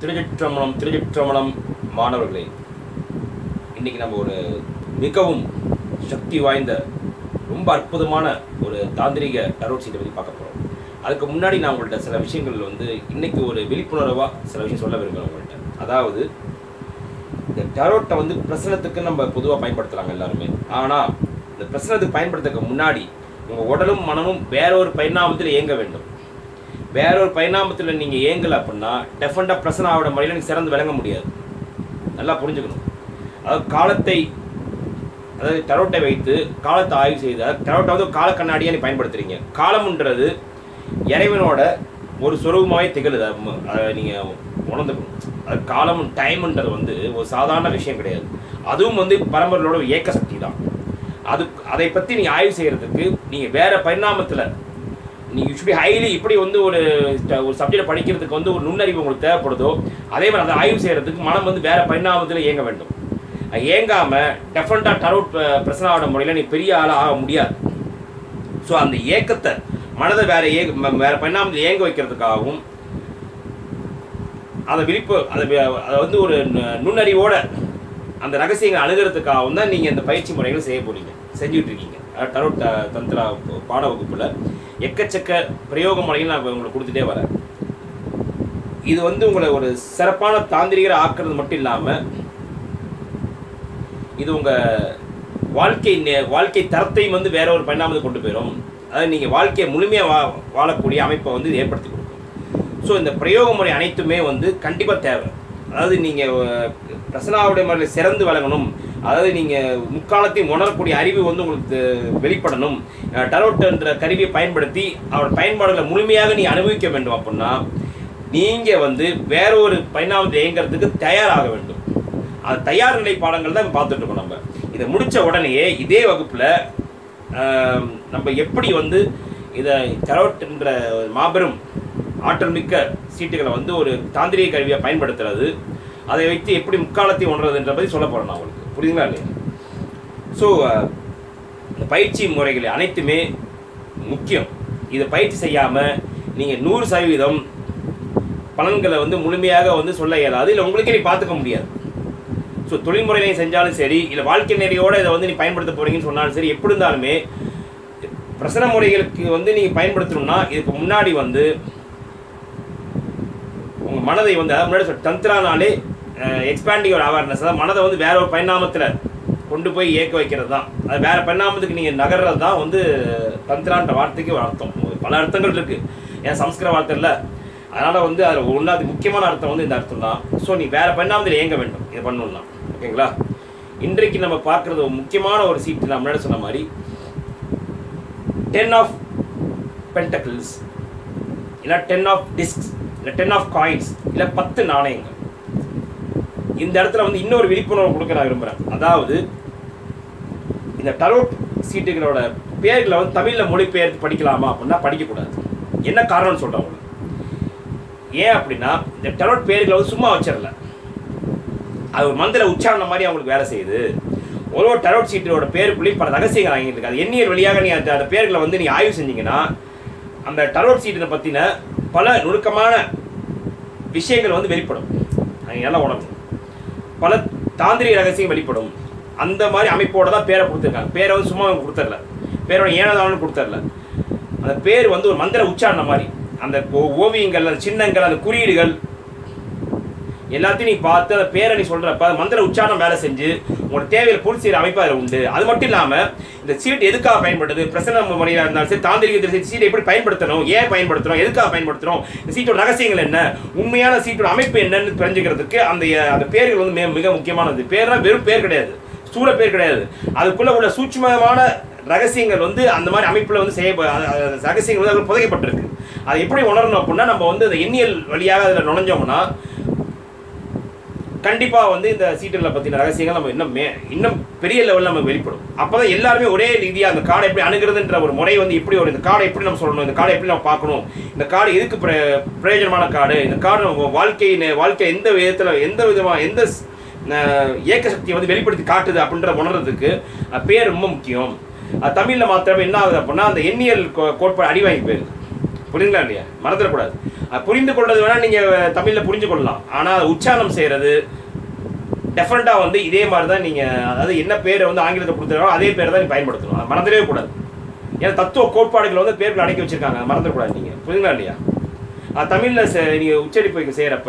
திருச்சிற்றம்பலம் திருச்சிற்றம்பலம் மாணவர்களே இன்னைக்கு நம்ம ஒரு மிகவும் சக்தி வாய்ந்த ரொம்ப அற்புதமான ஒரு தாந்திரிக டரோட் சீட்டை பற்றி பார்க்க போகிறோம் அதுக்கு முன்னாடி நான் உங்கள்கிட்ட சில விஷயங்கள் வந்து இன்னைக்கு ஒரு விழிப்புணர்வாக சில விஷயம் சொல்ல விரும்புகிறேன் உங்கள்கிட்ட அதாவது இந்த டரோட்டை வந்து பிரசனத்துக்கு நம்ம பொதுவாக பயன்படுத்துகிறாங்க எல்லாருமே ஆனால் இந்த பிரசனத்துக்கு பயன்படுத்துறதுக்கு முன்னாடி உங்கள் உடலும் மனமும் வேற ஒரு பரிணாமத்தில் இயங்க வேண்டும் வேற ஒரு பரிணாமத்தில் நீங்கள் ஏங்கலை அப்படின்னா டெஃபண்டாக பிரசனாவோட முறையில் நீங்கள் சிறந்து விளங்க முடியாது நல்லா புரிஞ்சுக்கணும் அதாவது காலத்தை அதாவது டரோட்டை வைத்து காலத்தை ஆய்வு செய்து டரோட்டை வந்து கால கண்ணாடியாக நீ பயன்படுத்துறீங்க காலம்ன்றது இறைவனோட ஒரு சொரூபமாகவே திகழுது அது ம- அதை நீங்கள் உணர்ந்துக்கணும் அது காலம் டைம்ன்றது வந்து ஒரு சாதாரண விஷயம் கிடையாது அதுவும் வந்து பரம்பரையோட ஒரு ஏக்க சக்தி தான் அது அதை பற்றி நீங்கள் ஆய்வு செய்கிறதுக்கு நீங்கள் வேற பரிணாமத்தில் நீங்கள் ஷுட் பி ஹைலி இப்படி வந்து ஒரு ட- ஒரு சப்ஜெக்ட் படிக்கிறதுக்கு வந்து ஒரு நுண்ணறிவு உங்களுக்கு தேவைப்படுதோ அதே மாதிரி அதை ஆய்வு செய்கிறதுக்கு மனம் வந்து வேற பரிணாமத்தில் இயங்க வேண்டும் அது இயங்காம டெஃபரெண்டாக டரோட் பிரசனாவோட முறையில் நீ பெரிய ஆளாக ஆக முடியாது ஸோ அந்த ஏக்கத்தை மனதை வேற ஏ ம- வேற பரிணாமத்தில் இயங்க வைக்கிறதுக்காகவும் அதை விழிப்பு அதை வே- அதை வந்து ஒரு நு- நுண்ணறிவோட அந்த ரகசியங்களை அணுகிறதுக்காகவும் தான் நீங்கள் இந்த பயிற்சி முறைகளை செய்ய போறீங்க செஞ்சுட்டு இருக்கீங்க அதாவது டரோட் த- தந்திரா பாட வகுப்பில் எக்கச்சக்க பிரயோக முறைகள் நான் உங்களுக்கு கொடுத்துட்டே வரேன் இது வந்து உங்களை ஒரு சிறப்பான தாந்திரிகரை ஆக்குறது மட்டும் இல்லாமல் இது உங்கள் வாழ்க்கை நே- வாழ்க்கை தரத்தையும் வந்து வேற ஒரு பரிணாமத்துக்கு கொண்டு போயிடும் அதாவது நீங்கள் வாழ்க்கையை முழுமையாக வா வாழக்கூடிய அமைப்பை வந்து இது ஏற்படுத்தி கொடுக்கும் ஸோ இந்த பிரயோக முறை அனைத்துமே வந்து கண்டிப்பாக தேவை அதாவது நீங்கள் பிரசனாவுடைய முறையில் சிறந்து விளங்கணும் அதாவது நீங்கள் முக்காலத்தையும் உணரக்கூடிய அறிவு வந்து உங்களுக்கு வெளிப்படணும் டரோட் என்ற கருவியை பயன்படுத்தி அவரோட பயன்பாடுகளை முழுமையாக நீ அனுபவிக்க வேண்டும் அப்படின்னா நீங்கள் வந்து வேற ஒரு பரிணாமத்தை இயங்கிறதுக்கு தயாராக வேண்டும் அது தயார் நிலை பாடங்கள் தான் பார்த்துட்டு இருக்கோம் நம்ம இதை முடிச்ச உடனேயே இதே வகுப்பில் நம்ம எப்படி வந்து இதை டரோட் என்ற ஒரு மாபெரும் ஆற்றல் மிக்க சீட்டுகளை வந்து ஒரு தாந்திரிக கருவியாக பயன்படுத்துறது அதை வைத்து எப்படி முக்காலத்தை உணர்றதுன்ற பற்றி சொல்ல போகிறேன் நான் உங்களுக்கு புரியுதுங்களா இல்லையா ஸோ இந்த பயிற்சி முறைகள் அனைத்துமே முக்கியம் இதை பயிற்சி செய்யாமல் நீங்கள் நூறு சதவீதம் பலன்களை வந்து முழுமையாக வந்து சொல்ல இயலாது இல்லை உங்களுக்கே நீ பார்த்துக்க முடியாது ஸோ தொழில்முறை நீ செஞ்சாலும் சரி இல்லை வாழ்க்கை நெறியோட இதை வந்து நீ பயன்படுத்த போறீங்கன்னு சொன்னாலும் சரி எப்படி இருந்தாலுமே பிரசன முறைகளுக்கு வந்து நீங்கள் பயன்படுத்தணும்னா இதுக்கு முன்னாடி வந்து உங்கள் மனதை வந்து அதாவது முன்னாடி சொன்ன தந்திரானாலே எக்ஸ்பேண்டிங் ஒரு அவேர்னஸ் அதாவது மனதை வந்து வேற ஒரு பரிணாமத்தில் கொண்டு போய் இயக்க வைக்கிறது தான் அது வேற பரிணாமத்துக்கு நீங்கள் நகர்றது தான் வந்து தந்திரான்ற வார்த்தைக்கு ஒரு அர்த்தம் பல அர்த்தங்கள் இருக்கு ஏன் சம்ஸ்கிருத வார்த்தை இல்லை அதனால் வந்து அதில் ஒன்றாவது முக்கியமான அர்த்தம் வந்து இந்த அர்த்தம் தான் ஸோ நீ வேற பரிணாமத்தில் இயங்க வேண்டும் இதை பண்ணணும்னா ஓகேங்களா இன்றைக்கு நம்ம பார்க்குறது ஒரு முக்கியமான ஒரு சீட்டு நான் முன்னாடி சொன்ன மாதிரி டென் ஆஃப் பென்டக்கிள்ஸ் இல்லை டென் ஆஃப் டிஸ்க்ஸ் இல்லை டென் ஆஃப் காயின்ஸ் இல்லை பத்து நாணயங்கள் இந்த இடத்துல வந்து இன்னொரு விழிப்புணர்வு கொடுக்க நான் விரும்புகிறேன் அதாவது இந்த டரோட் சீட்டுகளோட பேர்களை வந்து தமிழில் மொழிபெயர்த்து படிக்கலாமா அப்படின்னா படிக்கக்கூடாது என்ன காரணம்னு சொல்கிறேன் உங்களுக்கு ஏன் அப்படின்னா இந்த டரோட் பேர்களை வந்து சும்மா வச்சிடல அது ஒரு மந்திர உச்சாரணம் மாதிரி அவங்களுக்கு வேலை செய்யுது ஒரு ஒரு டரோட் சீட்டோட பேருக்குள்ளேயும் பல ரகசியங்கள் வாங்கிட்டு இருக்கு அது எண்ணியல் வழியாக நீ அந்த அந்த பேர்களை வந்து நீ ஆய்வு செஞ்சீங்கன்னா அந்த டரோட் சீட்டினை பற்றின பல நுணுக்கமான விஷயங்கள் வந்து வெளிப்படும் அது நல்லா உணரணும் பல தாந்திரிக ரகசியம் வெளிப்படும் அந்த மாதிரி அமைப்போட தான் பேரை கொடுத்துருக்காங்க பேரை வந்து சும்மா அவங்க கொடுத்துடல பேரோட ஏனதானு கொடுத்துடல அந்த பேர் வந்து ஒரு மந்திர உச்சாரணம் மாதிரி அந்த ஓ- ஓவியங்கள் அந்த சின்னங்கள் அந்த குறியீடுகள் எல்லாத்தையும் நீ பார்த்து அந்த பேரை நீ சொல்கிறப்ப மந்திர உச்சாரணம் வேலை செஞ்சு உங்களோட தேவையை பூர்த்தி செய்கிற அமைப்பு அதில் உண்டு அது மட்டும் இல்லாமல் இந்த சீட் எதுக்காக பயன்படுது பிரசன முறையாக இருந்தாலும் சரி தாந்திரிக சீட்டை எப்படி பயன்படுத்தணும் ஏன் பயன்படுத்துகிறோம் எதுக்காக பயன்படுத்துகிறோம் இந்த சீட்டோட ரகசியங்கள் என்ன உண்மையான சீட்டோட அமைப்பு என்னன்னு தெரிஞ்சுக்கிறதுக்கு அந்த அந்த பேர்கள் வந்து மிக- மிக முக்கியமானது பேர்னா வெறும் பேர் கிடையாது ஸ்தூல பேர் கிடையாது அதுக்குள்ள உள்ள சூட்சுமமான ரகசியங்கள் வந்து அந்த மாதிரி அமைப்பில் வந்து செய்ய அது- அது ரகசியங்கள் வந்து அதில் புதைக்கப்பட்டிருக்கு அதை எப்படி உணரணும் அப்படின்னா நம்ம வந்து அந்த எண்ணியல் வழியாக அதில் நுழைஞ்சோம்னா கண்டிப்பாக வந்து இந்த சீட்டுகளை பற்றின ரகசியங்கள் நம்ம இன்னும் மே இன்னும் பெரிய லெவலில் நம்ம வெளிப்படும் அப்போ தான் எல்லாருமே ஒரே ரீதியாக அந்த கார்டை எப்படி அணுகிறதுன்ற ஒரு முறை வந்து இப்படி ஒரு இந்த கார்டை எப்படி நம்ம சொல்லணும் இந்த கார்டை எப்படி நம்ம பார்க்கணும் இந்த கார்டு எதுக்கு பிர- பிரயோஜனமான கார்டு இந்த கார்டு நம்ம வாழ்க்கை வாழ்க்கை எந்த விதத்தில் எந்த விதமாக எந்த ஸ்- அஹ், இயக்க சக்தியை வந்து வெளிப்படுத்தி காட்டுது அப்படின்ற உணர்றதுக்கு அஹ், பேர் ரொம்ப முக்கியம் அது தமிழில் மாத்திரமே என்ன ஆகுது அப்படின்னா அந்த எண்ணியல் கோ- கோட்பாடு அடி வாங்கி போயிருது புரியுங்களா இல்லையா மறந்துடக்கூடாது அது புரிந்து கொள்றது வேணா நீங்க தமிழ்ல புரிஞ்சு கொள்ளலாம் ஆனா உச்சாரணம் செய்யறது டெஃபரெண்டாக வந்து இதே மாதிரி தான் நீங்கள் அதாவது என்ன பேரை வந்து ஆங்கிலத்தை கொடுத்துருக்காங்களோ அதே பேரை தான் நீ பயன்படுத்தணும் அதை மறந்துடவே கூடாது ஏன்னா தத்துவ கோட்பாடுகள் வந்து பேர்கள் அடக்கி வச்சிருக்காங்க அதை மறந்துடக்கூடாது நீங்கள் புரியுங்களா இல்லையா தமிழில் நீங்கள் உச்சரிப்பு செய்கிறப்ப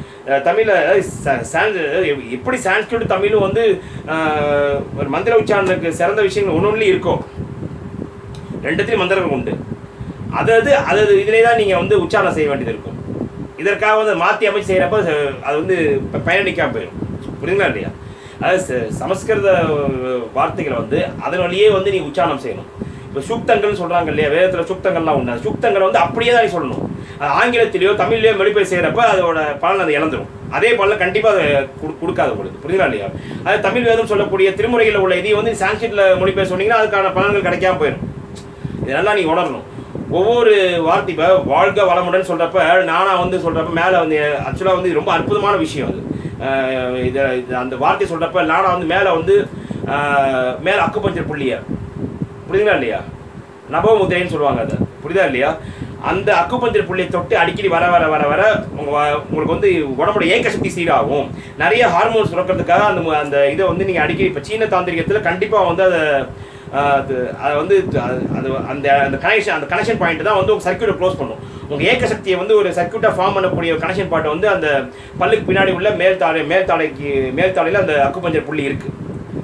தமிழில் எப்படி சான்ஸ்கிரிட் தமிழும் வந்து அஹ், ஒரு மந்திர உச்சாரணத்துக்கு சிறந்த விஷயங்கள் ஒன்று ஒன்று இருக்கும் ரெண்டுத்துலையும் மந்திரங்கள் உண்டு அதாவது அதாவது இதிலே தான் நீங்கள் வந்து உச்சாரணம் செய்ய வேண்டியது இருக்கும் இதற்காக வந்து மாற்றி அமைச்சு செய்கிறப்ப அது வந்து ப- பயனளிக்காம போயிடும் புரியுங்களா இல்லையா அதாவது ச- சமஸ்கிருத வார்த்தைகளை வந்து அதன் வழியே வந்து நீ உச்சாரணம் செய்யணும் இப்போ சூக்தங்கள்னு சொல்கிறாங்க இல்லையா வேதத்தில் சூக்தங்கள்லாம் உண்டு அந்த சூக்தங்களை வந்து அப்படியே தான் நீ சொல்லணும் அது ஆங்கிலத்திலேயோ தமிழ்லையோ மொழிபெயர் செய்கிறப்ப அதோட பலன் அதை இழந்துடும் அதே பலன் கண்டிப்பாக அதை கொடு- கொடுக்காது உங்களுக்கு புரியுதா இல்லையா அது தமிழ் வேதம் சொல்லக்கூடிய திருமுறைகளில் உள்ள இதையும் வந்து சான்ஸ்கிரிட்ல மொழிபெயர் சொன்னீங்கன்னா அதுக்கான பலன்கள் கிடைக்காம போயிடும் இதெல்லாம் நீ உணரணும் ஒவ்வொரு வார்த்தை இப்போ வாழ்க வளமுடன் சொல்கிறப்ப நானா வந்து சொல்கிறப்ப மேலே வந்து ஆக்சுவலாக வந்து இது ரொம்ப அற்புதமான விஷயம் அது அஹ் இதை இது அந்த வார்த்தை சொல்கிறப்ப நானா வந்து மேலே வந்து அஹ், மேலே அக்குப்பஞ்சர் புள்ளிய புரியுதுங்களா இல்லையா நபமுத்திரைன்னு சொல்லுவாங்க அது புரியுதா இல்லையா அந்த அக்குப்பஞ்சர் புள்ளியை தொட்டு அடிக்கடி வர வர வர வர உங்க வ- உங்களுக்கு வந்து உடம்போட ஏக்க சக்தி சீராகும் நிறைய ஹார்மோன்ஸ் சுரக்கிறதுக்காக அந்த மு- அந்த இதை வந்து நீங்கள் அடிக்கடி இப்போ சீன தாந்திரிகத்தில் கண்டிப்பாக வந்து அதை ஆஹ் அது அதை வந்து அது- அது அந்த அந்த கனெக்ஷன் அந்த கனெக்ஷன் பாயிண்ட் தான் வந்து உங்கள் சர்க்கியூட்டை க்ளோஸ் பண்ணும் உங்கள் ஏக்க சக்தியை வந்து ஒரு சர்க்கியூட்டாக ஃபார்ம் பண்ணக்கூடிய கனெக்ஷன் பாயிண்ட் வந்து அந்த பல்லுக்கு பின்னாடி உள்ள மேல் தாடை மேல் தாடைக்கு மேல் தாடையில் அந்த அக்குப்பஞ்சர் புள்ளி இருக்குது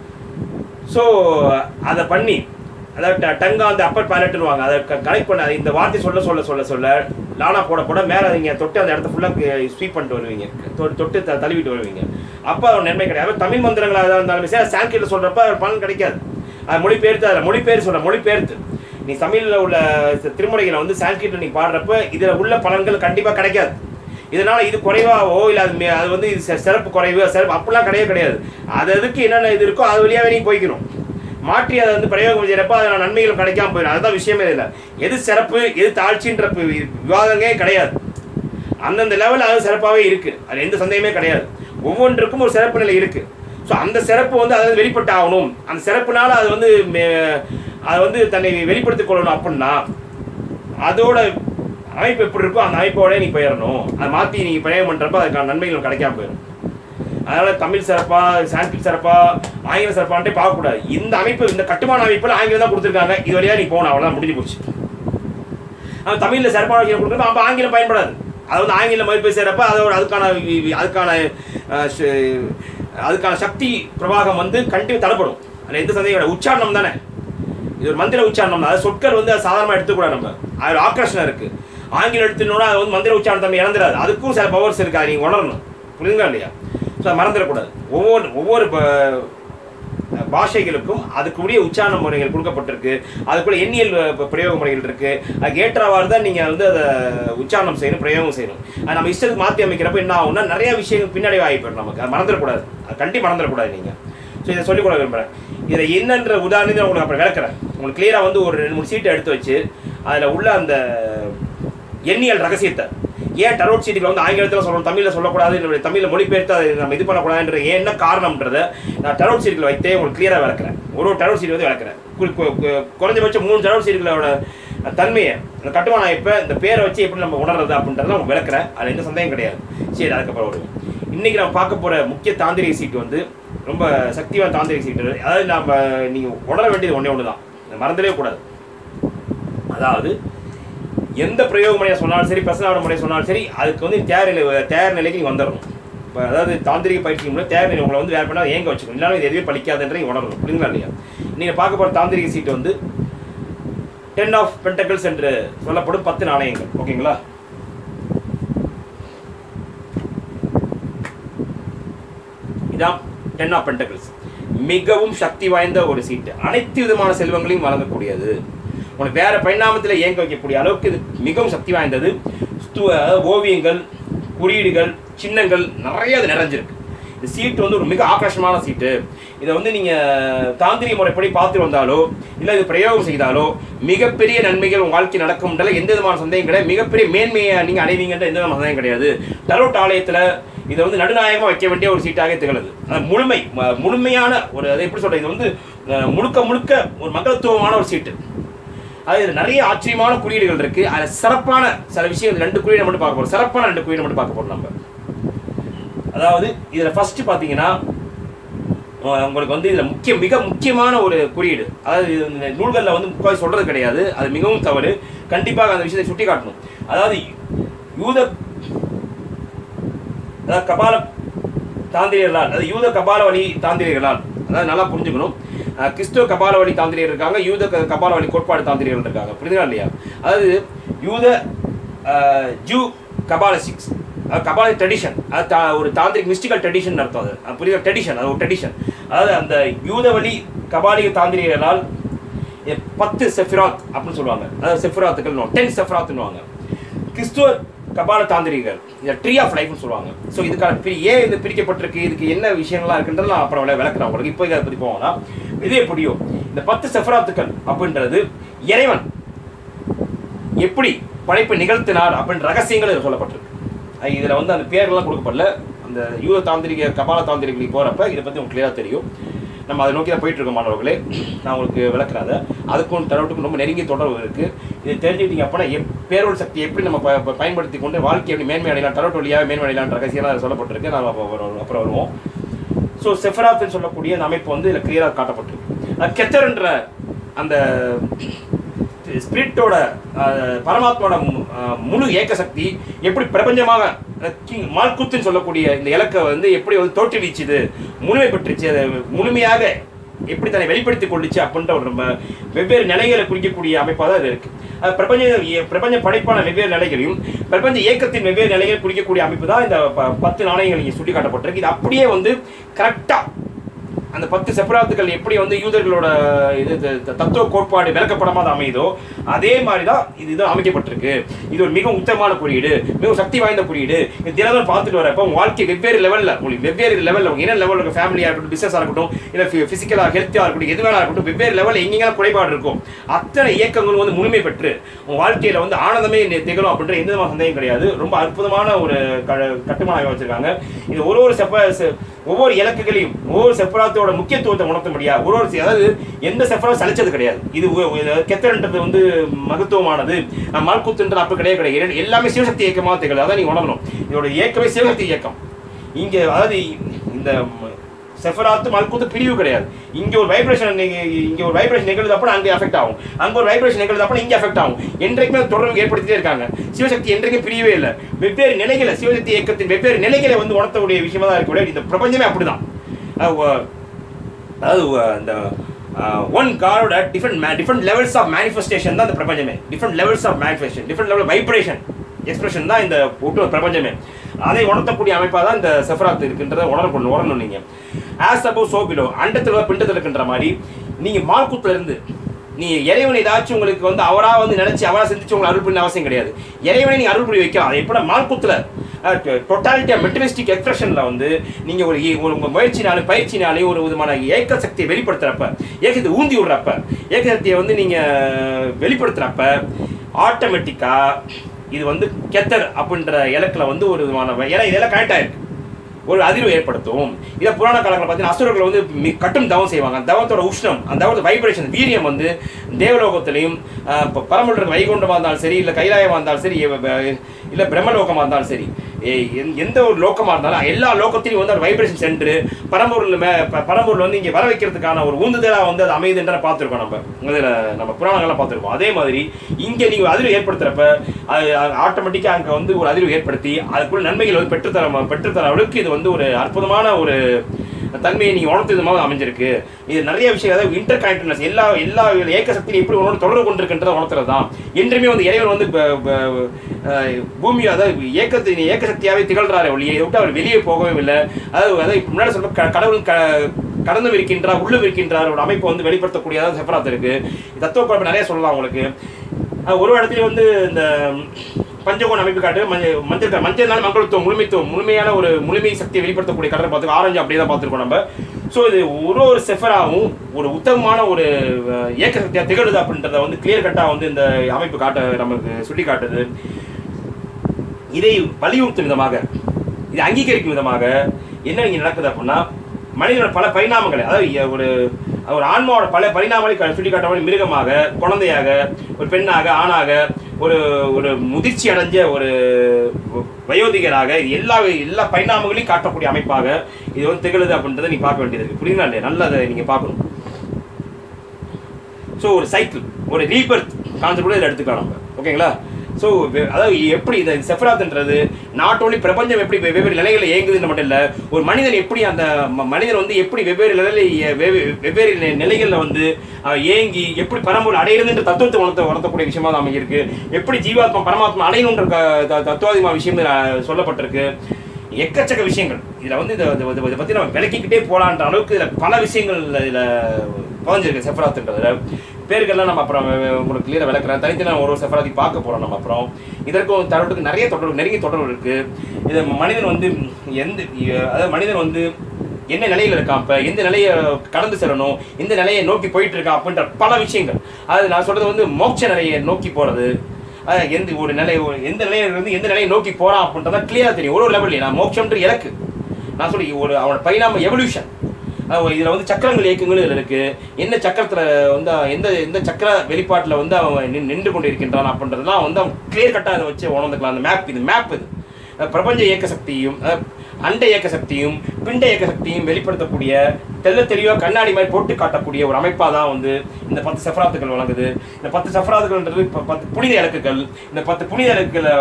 ஸோ அதை பண்ணி அதாவது டங்கா அந்த அப்பர் பேலட்டுருவாங்க அதை கனெக்ட் பண்ண இந்த வார்த்தை சொல்ல சொல்ல சொல்ல சொல்ல லானா போட போட மேலே நீங்கள் தொட்டு அந்த இடத்த ஃபுல்லாக ஸ்வீப் பண்ணிட்டு வருவீங்க தொ- தொட்டு த- தழுவிட்டு வருவீங்க அப்போ அதோட நன்மை கிடையாது அப்ப தமிழ் மந்திரங்களாக இருந்தாலும் சரி சான்ஸ்கிரிட் சொல்கிறப்ப அது பலன் கிடைக்காது அது மொழிபெயர்த்து அதில் மொழிபெயர் சொல்ற மொழிபெயர்த்து நீ தமிழில் உள்ள சி- திருமுறைகளை வந்து சான்ஸ்கிரிட்ல நீ பாடுறப்ப இதில் உள்ள பலன்கள் கண்டிப்பாக கிடைக்காது இதனால இது குறைவாவோ இல்லை அது மே- அது வந்து இது சி- சிறப்பு குறைவு சிறப்பு அப்படிலாம் கிடையவே கிடையாது அது அதுக்கு என்னென்ன இது இருக்கோ அது வழியாவே நீ போய்க்கணும் மாற்றி அதை வந்து பிரயோகம் செய்யறப்ப அதில் நன்மைகள் கிடைக்காம போயிடும் அதுதான் விஷயமே இல்லை எது சிறப்பு எது தாழ்ச்சின்ற பி- விவாதமே கிடையாது அந்தந்த லெவலில் அது சிறப்பாகவே இருக்கு அது எந்த சந்தேகமே கிடையாது ஒவ்வொன்றுக்கும் ஒரு சிறப்பு நிலை இருக்கு ஸோ அந்த சிறப்பு வந்து அதாவது வெளிப்பட்டு ஆகணும் அந்த சிறப்புனால அது வந்து மே- அது வந்து தன்னை வெளிப்படுத்திக் கொள்ளணும் அப்படின்னா அதோட அமைப்பு எப்படி இருக்கோ அந்த அமைப்போட நீ போயிடணும் அதை மாற்றி நீங்கள் பிரயோகம் பண்ணுறப்ப அதுக்கான நன்மைகள் கிடைக்காம போயிடும் அதனால தமிழ் சிறப்பா சான்ஸ்கிரிட் சிறப்பா ஆங்கில சிறப்பான்ட்டே பார்க்கக்கூடாது இந்த அமைப்பு இந்த கட்டுமான அமைப்பில் ஆங்கிலம் தான் கொடுத்துருக்காங்க இது வழியா நீ போகணும் அவ்வளோதான் முடிஞ்சு போச்சு ஆனால் தமிழில் சிறப்பான விஷயம் கொடுக்குறப்ப அப்போ ஆங்கிலம் பயன்படாது அது வந்து ஆங்கில மதிப்பை செய்கிறப்ப அதோட அதுக்கான வி- வி- அதுக்கான அஹ், ச- அதுக்கான சக்தி பிரவாகம் வந்து கண்டிப்பாக தடைப்படும் அதில் எந்த சந்தேகம் கிடையாது உச்சாரணம் தானே இது ஒரு மந்திர உச்சாரணம் தான் அது சொற்கள் வந்து சாதாரணமாக எடுத்துக்கூடாது நம்ம அதில் ஆக்கர்ஷணம் இருக்குது ஆங்கிலம் எடுத்துனோன்னா அது வந்து மந்திர உச்சாரணம் தம்பி இழந்துடாது அதுக்கும் சில பவர்ஸ் இருக்கு அதை நீங்கள் உணரணும் புரியுதுங்களா இல்லையா ஸோ அதை மறந்துடக்கூடாது ஒவ்வொரு ஒவ்வொரு ப- பாஷைகளுக்கும் அதுக்குரிய உச்சாரண முறைகள் கொடுக்கப்பட்டிருக்கு அதுக்குள்ள எண்ணியல் ப- பிரயோக முறைகள் இருக்கு அதுக்கு ஏற்றவாறு தான் நீங்க வந்து அதை உச்சாரணம் செய்யணும் பிரயோகம் செய்யணும் அது நம்ம இஷ்டத்துக்கு மாற்றி அமைக்கிறப்ப என்ன ஆகும்னா நிறைய விஷயங்கள் பின்னாடி ஆகி போயிடும் நமக்கு அது மறந்துடக்கூடாது அது கண்டி மறந்துடக்கூடாது நீங்க ஸோ இதை சொல்லிக் கொடுக்க விரும்புகிறேன் இதில் என்னன்ற உதாரணத்தை உங்களுக்கு அப்புறம் விளக்குறேன் உங்களுக்கு கிளியராக வந்து ஒரு ரெண்டு மூணு சீட்டை எடுத்து வச்சு அதில் உள்ள அந்த எண்ணியல் ரகசியத்தை ஏன் டரோட் சீட்டுகளை வந்து ஆங்கிலத்தில் சொல்லணும் தமிழில் சொல்லக்கூடாது என்னுடைய தமிழில் மொழிபெயர்த்து அதை நம்ம இது பண்ணக்கூடாதுன்ற ஏன் என்ன காரணம்ன்றதை நான் டரோட் சீட்டுகளை வைத்தே உங்களுக்கு கிளியராக விளக்குறேன் ஒரு ஒரு டரோட் சீட் வந்து விளக்குறேன் கு- கு- கு- குறைஞ்சபட்சம் மூணு டரோட் சீட்டுகளோட தன்மையை அந்த கட்டுமான இப்போ இந்த பேரை வச்சு எப்படி நம்ம உணர்றது அப்படின்றத உங்களுக்கு விளக்குறேன் அதில் எந்த சந்தேகம் கிடையாது சரி அதுக்கப்புறம் வருவோம் இன்னைக்கு நம்ம பார்க்க போகிற முக்கிய தாந்திரிக சீட்டு வந்து ரொம்ப சக்திவான தாந்திரிக சீட்டு அதாவது நம்ம நீங்கள் உணர வேண்டியது ஒன்றே ஒன்று தான் இதை மறந்துடவே கூடாது அதாவது எந்த பிரயோக முறையை சொன்னாலும் சரி பிரசனாவட முறையை சொன்னாலும் சரி அதுக்கு வந்து தேர் நிலை தேர் நிலைக்கு நீங்கள் வந்துடணும் இப்போ அதாவது தாந்திரிக பயிற்சி மூலம் தேர் நிலை உங்களை வந்து வேறு பண்ணால் ஏங்க வச்சுக்கணும் இல்லாமல் இது எதுவுமே பலிக்காதுன்ற நீங்கள் உணரணும் புரியுங்களா இல்லையா நீங்கள் பார்க்க போகிற தாந்திரிக சீட்டு வந்து டென் ஆஃப் பென்டக்கிள்ஸ் என்று சொல்லப்படும் பத்து நாணயங்கள் ஓகேங்களா இதான் டென் ஆஃப் பென்டக்கிள்ஸ் மிகவும் சக்தி வாய்ந்த ஒரு சீட்டு அனைத்து விதமான செல்வங்களையும் வழங்கக்கூடியது உனக்கு வேற பரிணாமத்தில் இயங்க வைக்கக்கூடிய அளவுக்கு இது மிகவும் சக்தி வாய்ந்தது ஸ்து- அதாவது ஓவியங்கள் குறியீடுகள் சின்னங்கள் நிறைய அது நிறைஞ்சிருக்கு இந்த சீட்டு வந்து ஒரு மிக ஆக்கர்ஷமான சீட்டு இதை வந்து நீங்கள் தாந்திரிக முறைப்படி பார்த்து வந்தாலோ இல்லை இது பிரயோகம் செய்தாலோ மிகப்பெரிய நன்மைகள் உங்கள் வாழ்க்கை நடக்கும்ன்றல எந்த விதமான சந்தேகம் கிடையாது மிகப்பெரிய மேன்மையை நீங்கள் அடைவீங்கன்ற எந்த விதமான சந்தேகம் கிடையாது டரோட் ஆலயத்தில் இதை வந்து நடுநாயகமாக வைக்க வேண்டிய ஒரு சீட்டாக திகழுது அது முழுமை ம- முழுமையான ஒரு அதை எப்படி சொல்றது இது வந்து அஹ், முழுக்க முழுக்க ஒரு மகத்துவமான ஒரு சீட்டு அது இதுல நிறைய ஆச்சரியமான குறியீடுகள் இருக்கு அதுல சிறப்பான சில விஷயங்கள் ரெண்டு குறியீடு மட்டும் பார்க்க போறோம் சிறப்பான ரெண்டு குறியீடு மட்டும் பார்க்க போறோம் நம்ம அதாவது இதுல ஃபர்ஸ்ட் பாத்தீங்கன்னா அஹ் உங்களுக்கு வந்து இதுல முக்கிய மிக முக்கியமான ஒரு குறியீடு அதாவது இது இந்த நூல்களில் வந்து முக்கால் சொல்றது கிடையாது அது மிகவும் தவறு கண்டிப்பாக அந்த விஷயத்தை சுட்டி காட்டணும் அதாவது யூத அதாவது கபால தாந்திரியர்களால் அதாவது யூத கபால வழி தாந்திரியர்களால் அதாவது நல்லா புரிஞ்சுக்கணும் அஹ் கிறிஸ்துவ கபால வழி தாந்திரியர் இருக்காங்க யூத க- கபால வழி கோட்பாடு தாந்திரியர்கள் இருக்காங்க புரியுதுங்களா இல்லையா அதாவது யூத அஹ், ஜூ கபாலசிக்ஸ் கபால ட்ரெடிஷன் அது தா- ஒரு தாந்திரிக் மிஸ்டிக்கல் ட்ரெடிஷன் அர்த்தம் அது அது புரியுதா ட்ரெடிஷன் அது ஒரு ட்ரெடிஷன் அதாவது அந்த யூத வழி கபாலிக தாந்திரியர்களால் எ- பத்து செஃபிராத் அப்படின்னு சொல்லுவாங்க அதாவது செஃபிராத்துக்கள் டென் செஃபிராத்னுவாங்க கிறிஸ்துவ கபால தாந்திரிகர் இந்த ட்ரீ ஆஃப் லைஃப்னு சொல்லுவாங்க ஸோ இதுக்கான பிரி ஏன் இது பிரிக்கப்பட்டிருக்கு இதுக்கு என்ன விஷயங்கள்லாம் இருக்குன்றது நான் அப்புறம் விள- விளக்குறேன் உங்களுக்கு இப்போ இதை பற்றி போவோம்னா இது எப்படியோ இந்த பத்து செஃபராத்துக்கள் அப்படின்றது இறைவன் எப்படி படைப்பு நிகழ்த்தினார் அப்படின்ற ரகசியங்கள் இதுல சொல்லப்பட்டிருக்கு அஹ் இதுல வந்து அந்த பேர்கள்லாம் கொடுக்கப்படல அந்த யூத தாந்திரிக கபால தாந்திரிகளுக்கு போறப்ப இதை பத்தி உங்களுக்கு கிளியரா தெரியும் நம்ம அதை நோக்கி தான் போயிட்டு இருக்கோம் மாணவர்களே நான் உங்களுக்கு விளக்குறேன் அதை அதுக்கும் தடவுக்கும் ரொம்ப நெருங்கிய தொடர்பு இருக்கு இது தெரிஞ்சுக்கிட்டீங்க அப்படின்னா எப் பேரோல் சக்தி எப்படி நம்ம ப- ப- பயன்படுத்தி கொண்டு வாழ்க்கை எப்படி மேன்மை அடையலாம் டரோட் வழியாக மேன்மை அடையலாம் ரகசியம்லாம் அதுல சொல்லப்பட்டிருக்கு நான் அப்ப வரும் அப்புறம் வருவோம் ஸோ செஃபராத்னு சொல்லக்கூடிய அந்த அமைப்பு வந்து இதில் கிளியராக காட்டப்பட்டிருக்கு அது கெத்தர்ன்ற அந்த ஸ்பிரிட்டோட பரமாத்மாவோட மு- அஹ், முழு ஏக்க சக்தி எப்படி பிரபஞ்சமாக அஹ், கிங் மால்குத்துன்னு சொல்லக்கூடிய இந்த இலக்கை வந்து எப்படி வந்து தோற்றுவிச்சுது முழுமை பெற்றுச்சு அதை முழுமையாக எப்படி தன்னை வெளிப்படுத்திக் கொள்ளுச்சு அப்படின்ற ஒரு ரொம்ப வெவ்வேறு நிலைகளை குறிக்கக்கூடிய அமைப்பாக தான் இது இருக்கு அது பிரபஞ்ச பிரபஞ்ச படைப்பான வெவ்வேறு நிலைகளையும் பிரபஞ்ச இயக்கத்தின் வெவ்வேறு நிலைகளை குறிக்கக்கூடிய அமைப்பு தான் இந்த ப- பத்து நாணயங்கள் இங்கே சுட்டி காட்டப்பட்டிருக்கு இது அப்படியே வந்து கரெக்டாக அந்த பத்து செப்பராத்துக்கள் எப்படி வந்து யூதர்களோட இது த- த- தத்துவ கோட்பாடு விளக்கப்படமாக அது அமையுதோ அதே மாதிரி தான் இது இது அமைக்கப்பட்டிருக்கு இது ஒரு மிக உத்தமமான குறியீடு மிக சக்தி வாய்ந்த குறியீடு இது தினமும் பார்த்துட்டு வரப்போ உங்க வாழ்க்கை வெவ்வேறு லெவலில் உங்களுக்கு வெவ்வேறு லெவலில் உங்க என்ன லெவலில் இருக்க ஃபேமிலியாக இருக்கட்டும் பிசினஸாக இருக்கட்டும் இல்லை ஃபிசிக்கலாக ஹெல்த்தாக இருக்கட்டும் எது வேணா இருக்கட்டும் வெவ்வேறு லெவலில் எங்கெங்கெல்லாம் குறைபாடு இருக்கும் அத்தனை இயக்கங்களும் வந்து முழுமை பெற்று உங்க வாழ்க்கையில வந்து ஆனந்தமே நி- திகழும் அப்படின்ற எந்த விதமான சந்தேகம் கிடையாது ரொம்ப அற்புதமான ஒரு க- கட்டுமானம் வச்சிருக்காங்க இது ஒரு ஒரு செப்ப செ- ஒவ்வொரு இலக்குகளையும் ஒவ்வொரு செப்பராத்தோட முக்கியத்துவத்தை உணர்த்த முடியாது ஒரு ஒரு செ- அதாவது எந்த செப்பரம் சலிச்சது கிடையாது இது ஒ- இது கெத்தரன்றது வந்து மகத்துவமானது அஹ் மால்குத்துன்றது அப்ப கிடையாது கிடையாது இரண்டு- எல்லாமே சிவசக்தி இயக்கமாக திகழுது அதான் நீங்க உணரணும் இதோட இயக்கமே சிவசக்தி இயக்கம் இங்க அதாவது இந்த ம- செஃபராத்து மல்குத்து பிரிவு கிடையாது இங்க ஒரு வைப்ரேஷன் இங்க ஒரு வைப்ரேஷன் நிகழுது அப்ப அங்க அஃபெக்ட் ஆகும் அங்க ஒரு வைப்ரேஷன் நிகழுது அப்ப இங்க அஃபெக்ட் ஆகும் என்றைக்குமே தொடர்பு ஏற்படுத்திட்டே இருக்காங்க சிவசக்தி என்றைக்கும் பிரியவே இல்லை வெவ்வேறு நிலைகளை சிவசக்தி இயக்கத்தின் வெவ்வேறு நிலைகளை வந்து உணர்த்தக்கூடிய விஷயமா தான் இருக்கக்கூடிய இந்த பிரபஞ்சமே அப்படிதான் அஹ் வ- அதாவது வ- இந்த ஒன் காரோட different different levels of manifestation தான் இந்த பிரபஞ்சமே different levels of manifestation different level vibration expression தான் இந்த ஒட்டு பிரபஞ்சமே அதை உணர்த்தக்கூடிய அமைப்பாக தான் இந்த செஃபராத் இருக்குன்றதை உணரணும் உணரணும் நீங்கள் ஆஸ் அபவ் சோ பிலோ அண்டத்தில் பிண்டத்தில் இருக்கின்ற மாதிரி நீங்கள் மார்க்குத்துல இருந்து நீ இறைவனை ஏதாச்சும் உங்களுக்கு வந்து அவரா வந்து நினைச்சு அவரா சிந்திச்சு உங்களை அருள் பண்ண அவசியம் கிடையாது இறைவனை நீங்க அருள் புரிய வைக்கலாம் அது எப்படி மார்க்குத்துல டோட்டாலிட்டியா மெட்டலிஸ்டிக் எக்ஸ்பிரஷன்ல வந்து நீங்க ஒரு இ- ஒரு உங்க முயற்சினாலும் பயிற்சினாலையும் ஒரு விதமான ஏக்க சக்தியை வெளிப்படுத்துறப்ப ஏக்கத்தை ஊந்தி விடுறப்ப ஏக்க சக்தியை வந்து நீங்க வெளிப்படுத்துறப்ப ஆட்டோமேட்டிக்கா இது வந்து கெத்தர் அப்படின்ற இலக்குல வந்து ஒரு விதமான ஏன்னா இதெல்லாம் கனெக்ட் ஆயிருக்கு ஒரு அதிர்வு ஏற்படுத்தும் இதை புராண காலங்களில் பார்த்தீங்கன்னா அசுரர்கள் வந்து மி- கட்டும் தவம் செய்வாங்க அந்த தவத்தோட உஷ்ணம் அந்த தவத்தோட வைப்ரேஷன் வீரியம் வந்து தேவலோகத்திலையும் ஆஹ், ப- பரமலுடைய வைகுண்டமாக இருந்தாலும் சரி இல்லை கைலாயமாக இருந்தாலும் சரி இல்லை பிரம்மலோகமாக இருந்தாலும் சரி ஏ- எந்த- எந்த ஒரு லோகமாக இருந்தாலும் எல்லா லோகத்திலையும் வந்து ஒரு வைப்ரேஷன் சென்று பரம்பூரில் மே ப- பரம்பூரில் வந்து இங்கே வர வைக்கிறதுக்கான ஒரு ஊந்துதலாக வந்து அது அமையுதுன்ற பார்த்துருக்கோம் நம்ம அதில் நம்ம புராணங்கள்லாம் பார்த்துருக்கோம் அதே மாதிரி இங்கே நீங்கள் அதிர்வு ஏற்படுத்துறப்ப அது ஆட்டோமேட்டிக்காக அங்கே வந்து ஒரு அதிர்வு ஏற்படுத்தி அதுக்குள்ள நன்மைகள் வந்து பெற்றுத்தர பெற்றுத்தர அளவுக்கு இது வந்து ஒரு அற்புதமான ஒரு தன்மையை நீங்கள் உணர்த்து விதமாக அமைஞ்சிருக்கு இது நிறைய விஷயம் அதாவது இன்டர் கனெக்டட்னஸ் எல்லா எல்லா ஏக்க சக்தியும் எப்படி உணர்ந்து தொடர்பு கொண்டிருக்கின்றதை உணர்த்துறது தான் என்றுமே வந்து இறைவன் வந்து ப- ப- அஹ் பூமி அதாவது ஏக்கத்தின் ஏக்க சக்தியாகவே திகழ்றாரு ஒழிய இதை விட்டு அவர் வெளியே போகவே இல்லை அதாவது அதாவது இப்ப முன்னாடி சொல்ல க- கடவுள் க கடந்தும் இருக்கின்றார் உள்ளும் இருக்கின்றார் ஒரு அமைப்பை வந்து வெளிப்படுத்தக்கூடியதாக செஃபராத் இருக்கு தத்துவ குழப்பம் நிறைய சொல்லலாம் உங்களுக்கு அஹ் ஒரு இடத்துல வந்து இந்த பஞ்சகோண அமைப்பு காட்டு மஞ்சள் மஞ்சள் க- மஞ்சள்னால மங்களத்துவம் முழுமைத்துவம் முழுமையான ஒரு முழுமை சக்தியை வெளிப்படுத்தக்கூடிய கடலை பார்த்து ஆரஞ்சு அப்படியே தான் பார்த்துருக்கோம் நம்ம ஸோ இது ஒரு ஒரு செஃபராகவும் ஒரு உத்தமமான ஒரு அஹ், ஏக்க சக்தியாக திகழுது அப்படின்றத வந்து கிளியர் கட்டாக வந்து இந்த அமைப்பு காட்ட நமக்கு சுட்டி காட்டுது இதை வலியுறுத்தும் விதமாக இதை அங்கீகரிக்கும் விதமாக என்ன இங்கே நடக்குது அப்படின்னா மனிதனோட பல பரிணாமங்களை அதாவது எ- ஒரு ஒரு ஆன்மாவோட பல பரிணாமங்களை சுட்டி காட்டுற மாதிரி மிருகமாக குழந்தையாக ஒரு பெண்ணாக ஆணாக ஒரு ஒரு முதிர்ச்சி அடைஞ்ச ஒரு வயோதிகராக இது எல்லா எல்லா பரிணாமங்களையும் காட்டக்கூடிய அமைப்பாக இது வந்து திகழுது அப்படின்றத நீ பார்க்க வேண்டியது இருக்கு புரியுங்களா இல்லையா நல்லா அதை நீங்கள் பார்க்கணும் ஸோ ஒரு சைக்கிள் ஒரு ரீபர்த் கான்செப்ட் கூட இதில் எடுத்துக்கலாம் நம்ம ஓகேங்களா ஸோ அதாவது எப்படி இந்த செஃபராத்ன்றது நாட் ஓன்லி பிரபஞ்சம் எப்படி வெ- வெவ்வேறு நிலைகளில் இயங்குதுன்னு மட்டும் இல்லை ஒரு மனிதன் எப்படி அந்த ம- மனிதன் வந்து எப்படி வெவ்வேறு நிலையில் இய- வெவ்வே- வெவ்வேறு நி- நிலைகளில் வந்து அஹ், ஏங்கி எப்படி பரம்பொருள் அடையிறதுன்ற தத்துவத்தை உணர்த்த உணர்த்தக்கூடிய விஷயமா தான் அமைஞ்சிருக்கு எப்படி ஜீவாத்மா பரமாத்மா அடையணுன்ற க- த- தத்துவாதிமா விஷயம் இதுல சொல்லப்பட்டிருக்கு எக்கச்சக்க விஷயங்கள் இதில் வந்து இதை இதை- இதை பற்றி நம்ம விளக்கிக்கிட்டே போகலான்ற அளவுக்கு இதில் பல விஷயங்கள் இதில் புதஞ்சிருக்கு செஃபராத்துன்றதுல பேருக்கெல்லாம் நம்ம அப்புறம் உங்களுக்கு கிளியராக விளக்குறேன் தனித்தனி ஒரு ஒரு செஃபராத்தி பார்க்க போகிறோம் நம்ம அப்புறம் இதற்கும் தரவுக்கு நிறைய தொடர்பு நெருங்கிய தொடர்பு இருக்குது இது மனிதன் வந்து எந்த அதாவது மனிதன் வந்து என்ன நிலையில் இருக்கான் இப்போ எந்த நிலையை கடந்து செல்லணும் எந்த நிலையை நோக்கி போயிட்டு இருக்கான் அப்படின்ற பல விஷயங்கள் அது நான் சொல்றது வந்து மோட்ச நிலையை நோக்கி போகிறது அஹ் எந்த ஒரு நிலை ஒரு- எந்த நிலையில இருந்து எந்த நிலையை நோக்கி போறான் அப்படின்றத கிளியரா தெரியும் ஒரு ஒரு லெவல்லையும் நான் மோட்சம்ன்ற இலக்கு நான் சொல்லி ஒரு அவனோட பரிணாம எவல்யூஷன் இதுல வந்து சக்கரங்கள் இயக்கங்கள் இதுல இருக்கு என்ன சக்கரத்துல வந்து அவன் எந்த எந்த சக்கர வெளிப்பாட்டுல வந்து அவன் நின்- நின்று கொண்டு இருக்கின்றான் அப்படின்றதெல்லாம் வந்து அவன் கிளியர் கட்டா அதை வச்சு உணர்ந்துக்கலாம் அந்த மேப் இது மேப் இது அஹ் பிரபஞ்ச இயக்க சக்தியும் அஹ் அண்ட இயக்க சக்தியும் பிண்ட இயக்க சக்தியும் வெளிப்படுத்தக்கூடிய தெள்ள தெளிவாக கண்ணாடி மாதிரி போட்டு காட்டக்கூடிய ஒரு அமைப்பாக தான் வந்து இந்த பத்து சஃபராத்துகள் வழங்குது இந்த பத்து சஃபராத்துகள்ன்றது இப்போ பத்து புனித இலக்குகள் இந்த பத்து புனித இலக்குகளை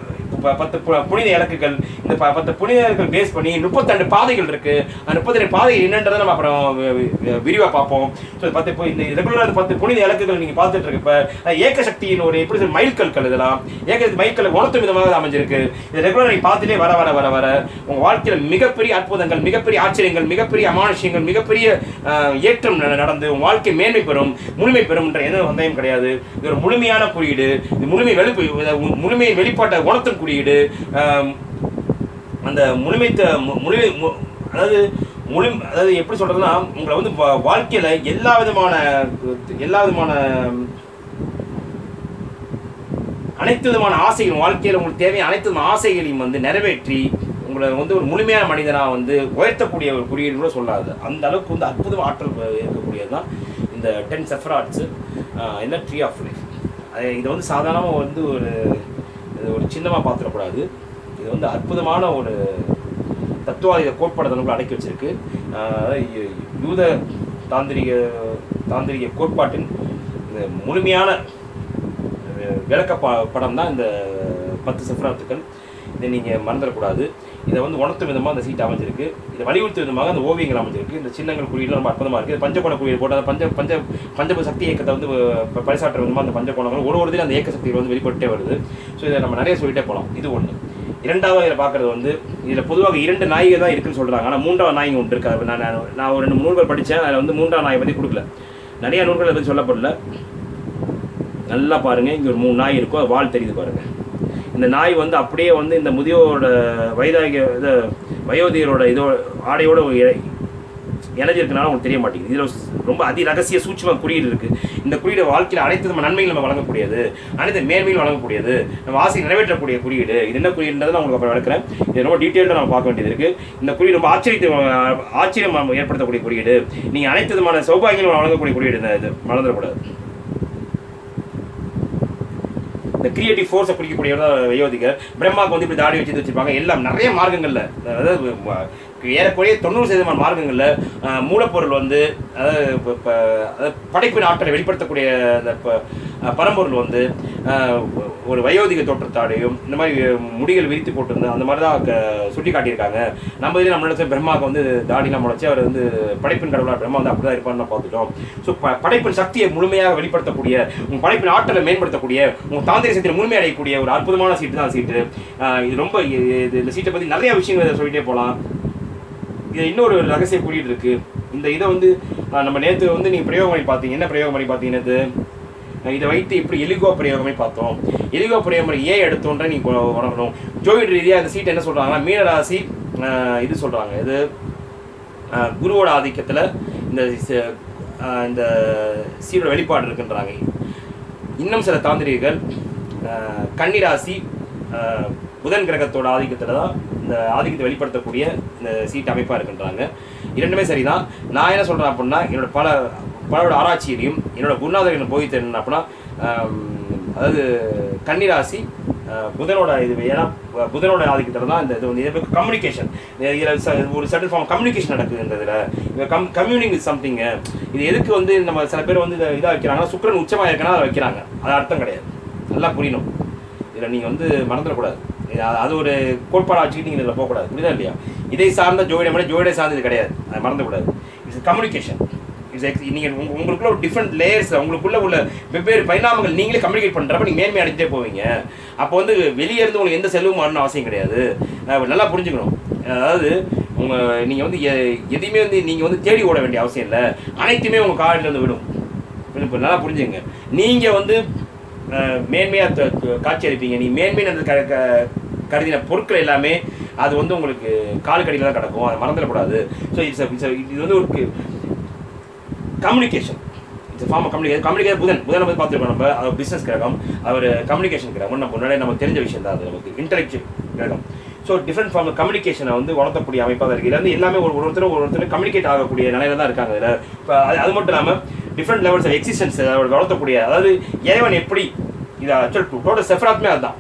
ப- பத்து பு- புனித இலக்குகள் இந்த ப- பத்து புனித இலக்குகள் பேஸ் பண்ணி முப்பத்தெண்டு பாதைகள் இருக்கு அந்த முப்பத்தெண்டு பாதைகள் என்னன்றதை நம்ம அப்புறம் வி- வி- விரிவா பார்ப்போம் ஸோ பத்து இப்போ இந்த ரெகுலர் பத்து புனித இலக்குகள் நீங்க பார்த்துட்டு இருக்கு இப்போ ஏக்க சக்தியின் ஒரு எப்படி சொல்ல மைல்கற்கள் இதெல்லாம் ஏக மைல்கல் உணர்த்தும் விதமாக இது அமைஞ்சிருக்கு இது ரெகுலர் நீங்க பார்த்துட்டே வர வர வர வர உங்க வாழ்க்கையில மிகப்பெரிய அற்புதங்கள் மிகப்பெரிய ஆச்சரியங்கள் மிகப்பெரிய அமானுஷ்யங்கள் மிகப்பெரிய ஆஹ், ஏற்றம் ந- நடந்து உங்க வாழ்க்கை மேன்மை பெறும் முழுமை பெறும் என்ற எந்த சந்தேகம் கிடையாது இது ஒரு முழுமையான குறியீடு இது முழுமை வெளிப்பு இத மு- முழுமையின் வெளிப்பாட்டை உணர்த்தும் குறியீடு ஆஹ், அந்த முழுமைத்த மு- முழுமை மு- அதாவது முழு அதாவது எப்படி சொல்றதுன்னா உங்களை வந்து வா- வாழ்க்கையில எல்லா விதமான எல்லா விதமான அனைத்து விதமான ஆசைகளும் வாழ்க்கையில் உங்களுக்கு தேவையான அனைத்து விதமான ஆசைகளையும் வந்து நிறைவேற்றி உங்களை வந்து ஒரு முழுமையான மனிதனாக வந்து உயர்த்தக்கூடிய ஒரு குறியீடு கூட சொல்லாது அந்த அளவுக்கு வந்து அற்புதம் ஆற்றல் இருக்கக்கூடியது தான் இந்த டென் செஃபராட்ஸு இல்லை ட்ரீ ஆஃப் லைஃப் இதை வந்து சாதாரணமாக வந்து ஒரு இது ஒரு சின்னமாக பார்த்துடக்கூடாது இது வந்து அற்புதமான ஒரு தத்துவாதிக கோட்பாடு நமக்கு அடக்கி வச்சிருக்கு ஆஹ் யூ- யூத தாந்திரிக தாந்திரிக கோட்பாட்டின் இந்த முழுமையான அஹ், விளக்க ப- படம் தான் இந்த பத்து செஃபராத்துக்கள் இதை நீங்கள் மறந்துடக்கூடாது இதை வந்து உணர்த்தும் விதமாக அந்த சீட் அமைஞ்சிருக்கு இதை வலியுறுத்தும் விதமாக அந்த ஓவியங்கள் அமைஞ்சிருக்கு இந்த சின்னங்கள் குறியீடு ரொம்ப அற்புதமாக இருக்குது பஞ்சகோண குறியீடு போட்டு அந்த பஞ்ச பஞ்ச பஞ்சப சக்தி இயக்கத்தை வந்து ப- பறைசாற்றுற விதமாக அந்த பஞ்சகோணங்கள் ஒரு ஒரு இதில் அந்த இயக்க சக்திகள் வந்து வெளிப்பட்டே வருது ஸோ இதை நம்ம நிறைய சொல்லிட்டே போகலாம் இது ஒன்று இரண்டாவது இதில் பார்க்குறது வந்து இதில் பொதுவாக இரண்டு நாய்கள் தான் இருக்குன்னு சொல்கிறாங்க ஆனால் மூன்றாவது நாய்ங்க ஒன்று இருக்கு அது நான் நான் நான் ஒரு ரெண்டு நூல்கள் படித்தேன் அதில் வந்து மூன்றாவது நாயை பற்றி கொடுக்கல நிறைய நூல்கள் அதை பற்றி சொல்லப்படல நல்லா பாருங்க இங்க ஒரு மூணு நாய் இருக்கும் அது வால் தெரியுது பாருங்க இந்த நாய் வந்து அப்படியே வந்து இந்த முதியோரோட வயதாகிய இது வயோதிகரோட இதோ ஆடையோட ஒரு இ- இணைஞ்சிருக்கனால உங்களுக்கு தெரிய மாட்டேங்குது இதில் ரொம்ப அதி ரகசிய சூட்சும குறியீடு இருக்கு இந்த குறியீடு வாழ்க்கையில் அனைத்து நம்ம நன்மைகள் நம்ம வழங்கக்கூடியது அனைத்து மேன்மைகள் வழங்கக்கூடியது நம்ம ஆசை நிறைவேற்றக்கூடிய குறியீடு இது என்ன குறியீடுன்றதை நான் உங்களுக்கு அப்புறம் விளக்குறேன் இது ரொம்ப டீட்டெயிலாக நம்ம பார்க்க வேண்டியது இருக்கு இந்த குறியீடு ரொம்ப ஆச்சரியத்தை ஆச்சரியம் ஏற்படுத்தக்கூடிய குறியீடு நீங்க அனைத்து விதமான சௌபாகியங்களும் வழங்கக்கூடிய குறியீடு இந்த இது மறந்துடக்கூடாது இந்த கிரியேட்டிவ் ஃபோர்ஸை குறிக்கக்கூடியவர் தான் வயோதிகர் பிரம்மாவுக்கு வந்து இப்படி தாடி வச்சு வச்சிருப்பாங்க எல்லாம் நிறைய மார்க்கங்கள்ல அதாவது வ- ஏறக்குறைய தொண்ணூறு சதவீதமான மார்க்கங்கள்ல அஹ், மூலப்பொருள் வந்து அதாவது இப்ப- இப்ப, அதாவது படைப்பின் ஆற்றலை வெளிப்படுத்தக்கூடிய அந்த ப- அஹ், பரம்பொருள் வந்து அஹ், ஒரு வயோதிக தோற்றத்தாடையும் இந்த மாதிரி முடிகள் விரித்து போட்டிருந்து அந்த மாதிரி தான் க- சுட்டி காட்டியிருக்காங்க நம்ம இதில் நம்ம நினைச்ச பிரம்மாவுக்கு வந்து தாடிலாம் முளைச்சு அவர் வந்து படைப்பின் கடவுளாக பிரம்மா வந்து அப்படி தான் இருப்பார்னு நான் பார்த்துட்டோம் ஸோ படைப்பின் சக்தியை முழுமையாக வெளிப்படுத்தக்கூடிய உங்கள் படைப்பின் ஆற்றலை மேம்படுத்தக்கூடிய உங்கள் தாந்திர சக்தியை முழுமையடையக்கூடிய ஒரு அற்புதமான சீட்டு தான் சீட்டு ஆஹ் இது ரொம்ப இது இது- இந்த சீட்டை பற்றி நிறைய விஷயங்கள் இதை சொல்லிட்டே போகலாம் இது இன்னொரு ரகசிய குறியீடு இருக்கு இந்த இதை வந்து ஆஹ் நம்ம நேற்று வந்து நீங்கள் பிரயோகம் பண்ணி பார்த்தீங்க என்ன பிரயோகம் பண்ணி பார்த்தீங்க நேத்து? அஹ் இதை வைத்து இப்படி எலிகோ பிரயோகமே பார்த்தோம் எலிகோ பிரயோகம் ஏன் எடுத்தோன்ற நீங்கள் உணரணும் ஜோதிட ரீதியாக இந்த சீட் என்ன சொல்கிறாங்கன்னா மீனராசி ஆஹ் இது சொல்கிறாங்க இது ஆஹ் குருவோட ஆதிக்கத்தில் இந்த ச- ஆஹ் இந்த சீரோட வெளிப்பாடு இருக்குன்றாங்க இன்னும் சில தாந்திரிகர்கள் ஆஹ் கன்னிராசி ஆஹ் புதன் கிரகத்தோட ஆதிக்கத்தில் தான் இந்த ஆதிக்கத்தை வெளிப்படுத்தக்கூடிய இந்த சீட் அமைப்பாக இருக்குன்றாங்க இரண்டுமே சரிதான் நான் என்ன சொல்கிறேன் அப்படின்னா என்னோட பல பலரோட ஆராய்ச்சியிலையும் என்னோட குருநாதர்கள் போய் என்ன அப்படின்னா ஆம், அதாவது கன்னிராசி அஹ், புதனோட இது ஏன்னா அஹ், புதனோட ஆதிக்கத்தில் தான் இந்த இது வந்து இது கம்யூனிகேஷன் இதில் ஒரு சர்டன் ஃபார்ம் கம்யூனிகேஷன் நடக்குது இந்த இதில் கம் கம்யூனிங் வித் சம்திங்கு இது எதுக்கு வந்து நம்ம சில பேர் வந்து இதாக வைக்கிறாங்கன்னா சுக்கிரன் உச்சமாக இருக்கனா அதை வைக்கிறாங்க அது அர்த்தம் கிடையாது நல்லா புரியணும் இதில் நீங்கள் வந்து மறந்துடக்கூடாது இது அ- அது ஒரு கோட்பாடாக வச்சுக்கிட்டு நீங்கள் இதில் போகக்கூடாது புரியுதா இல்லையா இதை சார்ந்த ஜோதிடம் விட ஜோதிட சார்ந்தது கிடையாது அதை மறந்துக்கூடாது இட்ஸ் கம்யூனிகேஷன் இட்ஸ் எக்ஸ் நீங்கள் உங்க உங்களுக்குள்ள ஒரு டிஃப்ரெண்ட் லேயர்ஸ் உங்களுக்குள்ள உள்ள வெவ்வேறு பரிணாமங்கள் நீங்களே கம்யூனிகேட் பண்ணுறப்ப நீங்கள் மேன்மை அடைஞ்சிட்டே போவீங்க அப்போ வந்து வெளியே இருந்து உங்களுக்கு எந்த செலவும் வரணும்னு அவசியம் கிடையாது அஹ் நல்லா புரிஞ்சுக்கணும் அதாவது உங்க நீங்கள் வந்து எ- எதையுமே வந்து நீங்கள் வந்து தேடி ஓட வேண்டிய அவசியம் இல்லை அனைத்துமே உங்கள் காலில் இருந்து விடும் இப்போ நல்லா புரிஞ்சுங்க நீங்கள் வந்து அஹ், மேன்மையா த- த- காட்சி அளிப்பீங்க நீ மேன்மை அந்த க க- கருதின பொருட்கள் எல்லாமே அது வந்து உங்களுக்கு கால் கடியில் தான் கிடக்கும் அதை மறந்துடக்கூடாது ஸோ இட்ஸ் இது வந்து ஒரு communication it's form communication communication புதன் புதனை பற்றி பார்த்துருக்கோம் நம்ம அவர் பிஸ்னஸ் கிரகம் அவர் கம்யூனிகேஷன் கிரகம் நம்ம முன்னாடி நமக்கு தெரிஞ்ச விஷயம் தான் அது நமக்கு இன்டெலெக்சுவல் கிரகம் ஸோ டிஃப்ரெண்ட் ஃபார்ம் கம்யூனிகேஷனை வந்து வளர்த்தக்கூடிய அமைப்பாக தான் இருக்குது இதில் வந்து எல்லாமே ஒரு ஒருத்தர் ஒரு ஒருத்தர் கம்யூனிகேட் ஆகக்கூடிய நிலையில தான் இருக்காங்க இதில் இப்போ அது அது மட்டும் இல்லாமல் டிஃப்ரெண்ட் லெவல்ஸ் ஆஃப் எக்ஸிஸ்டன்ஸ் வளர்த்தக்கூடிய அதாவது இறைவன் எப்படி இது ஆக்சுவல் டோட்டல் செஃபராத்துமே அதுதான்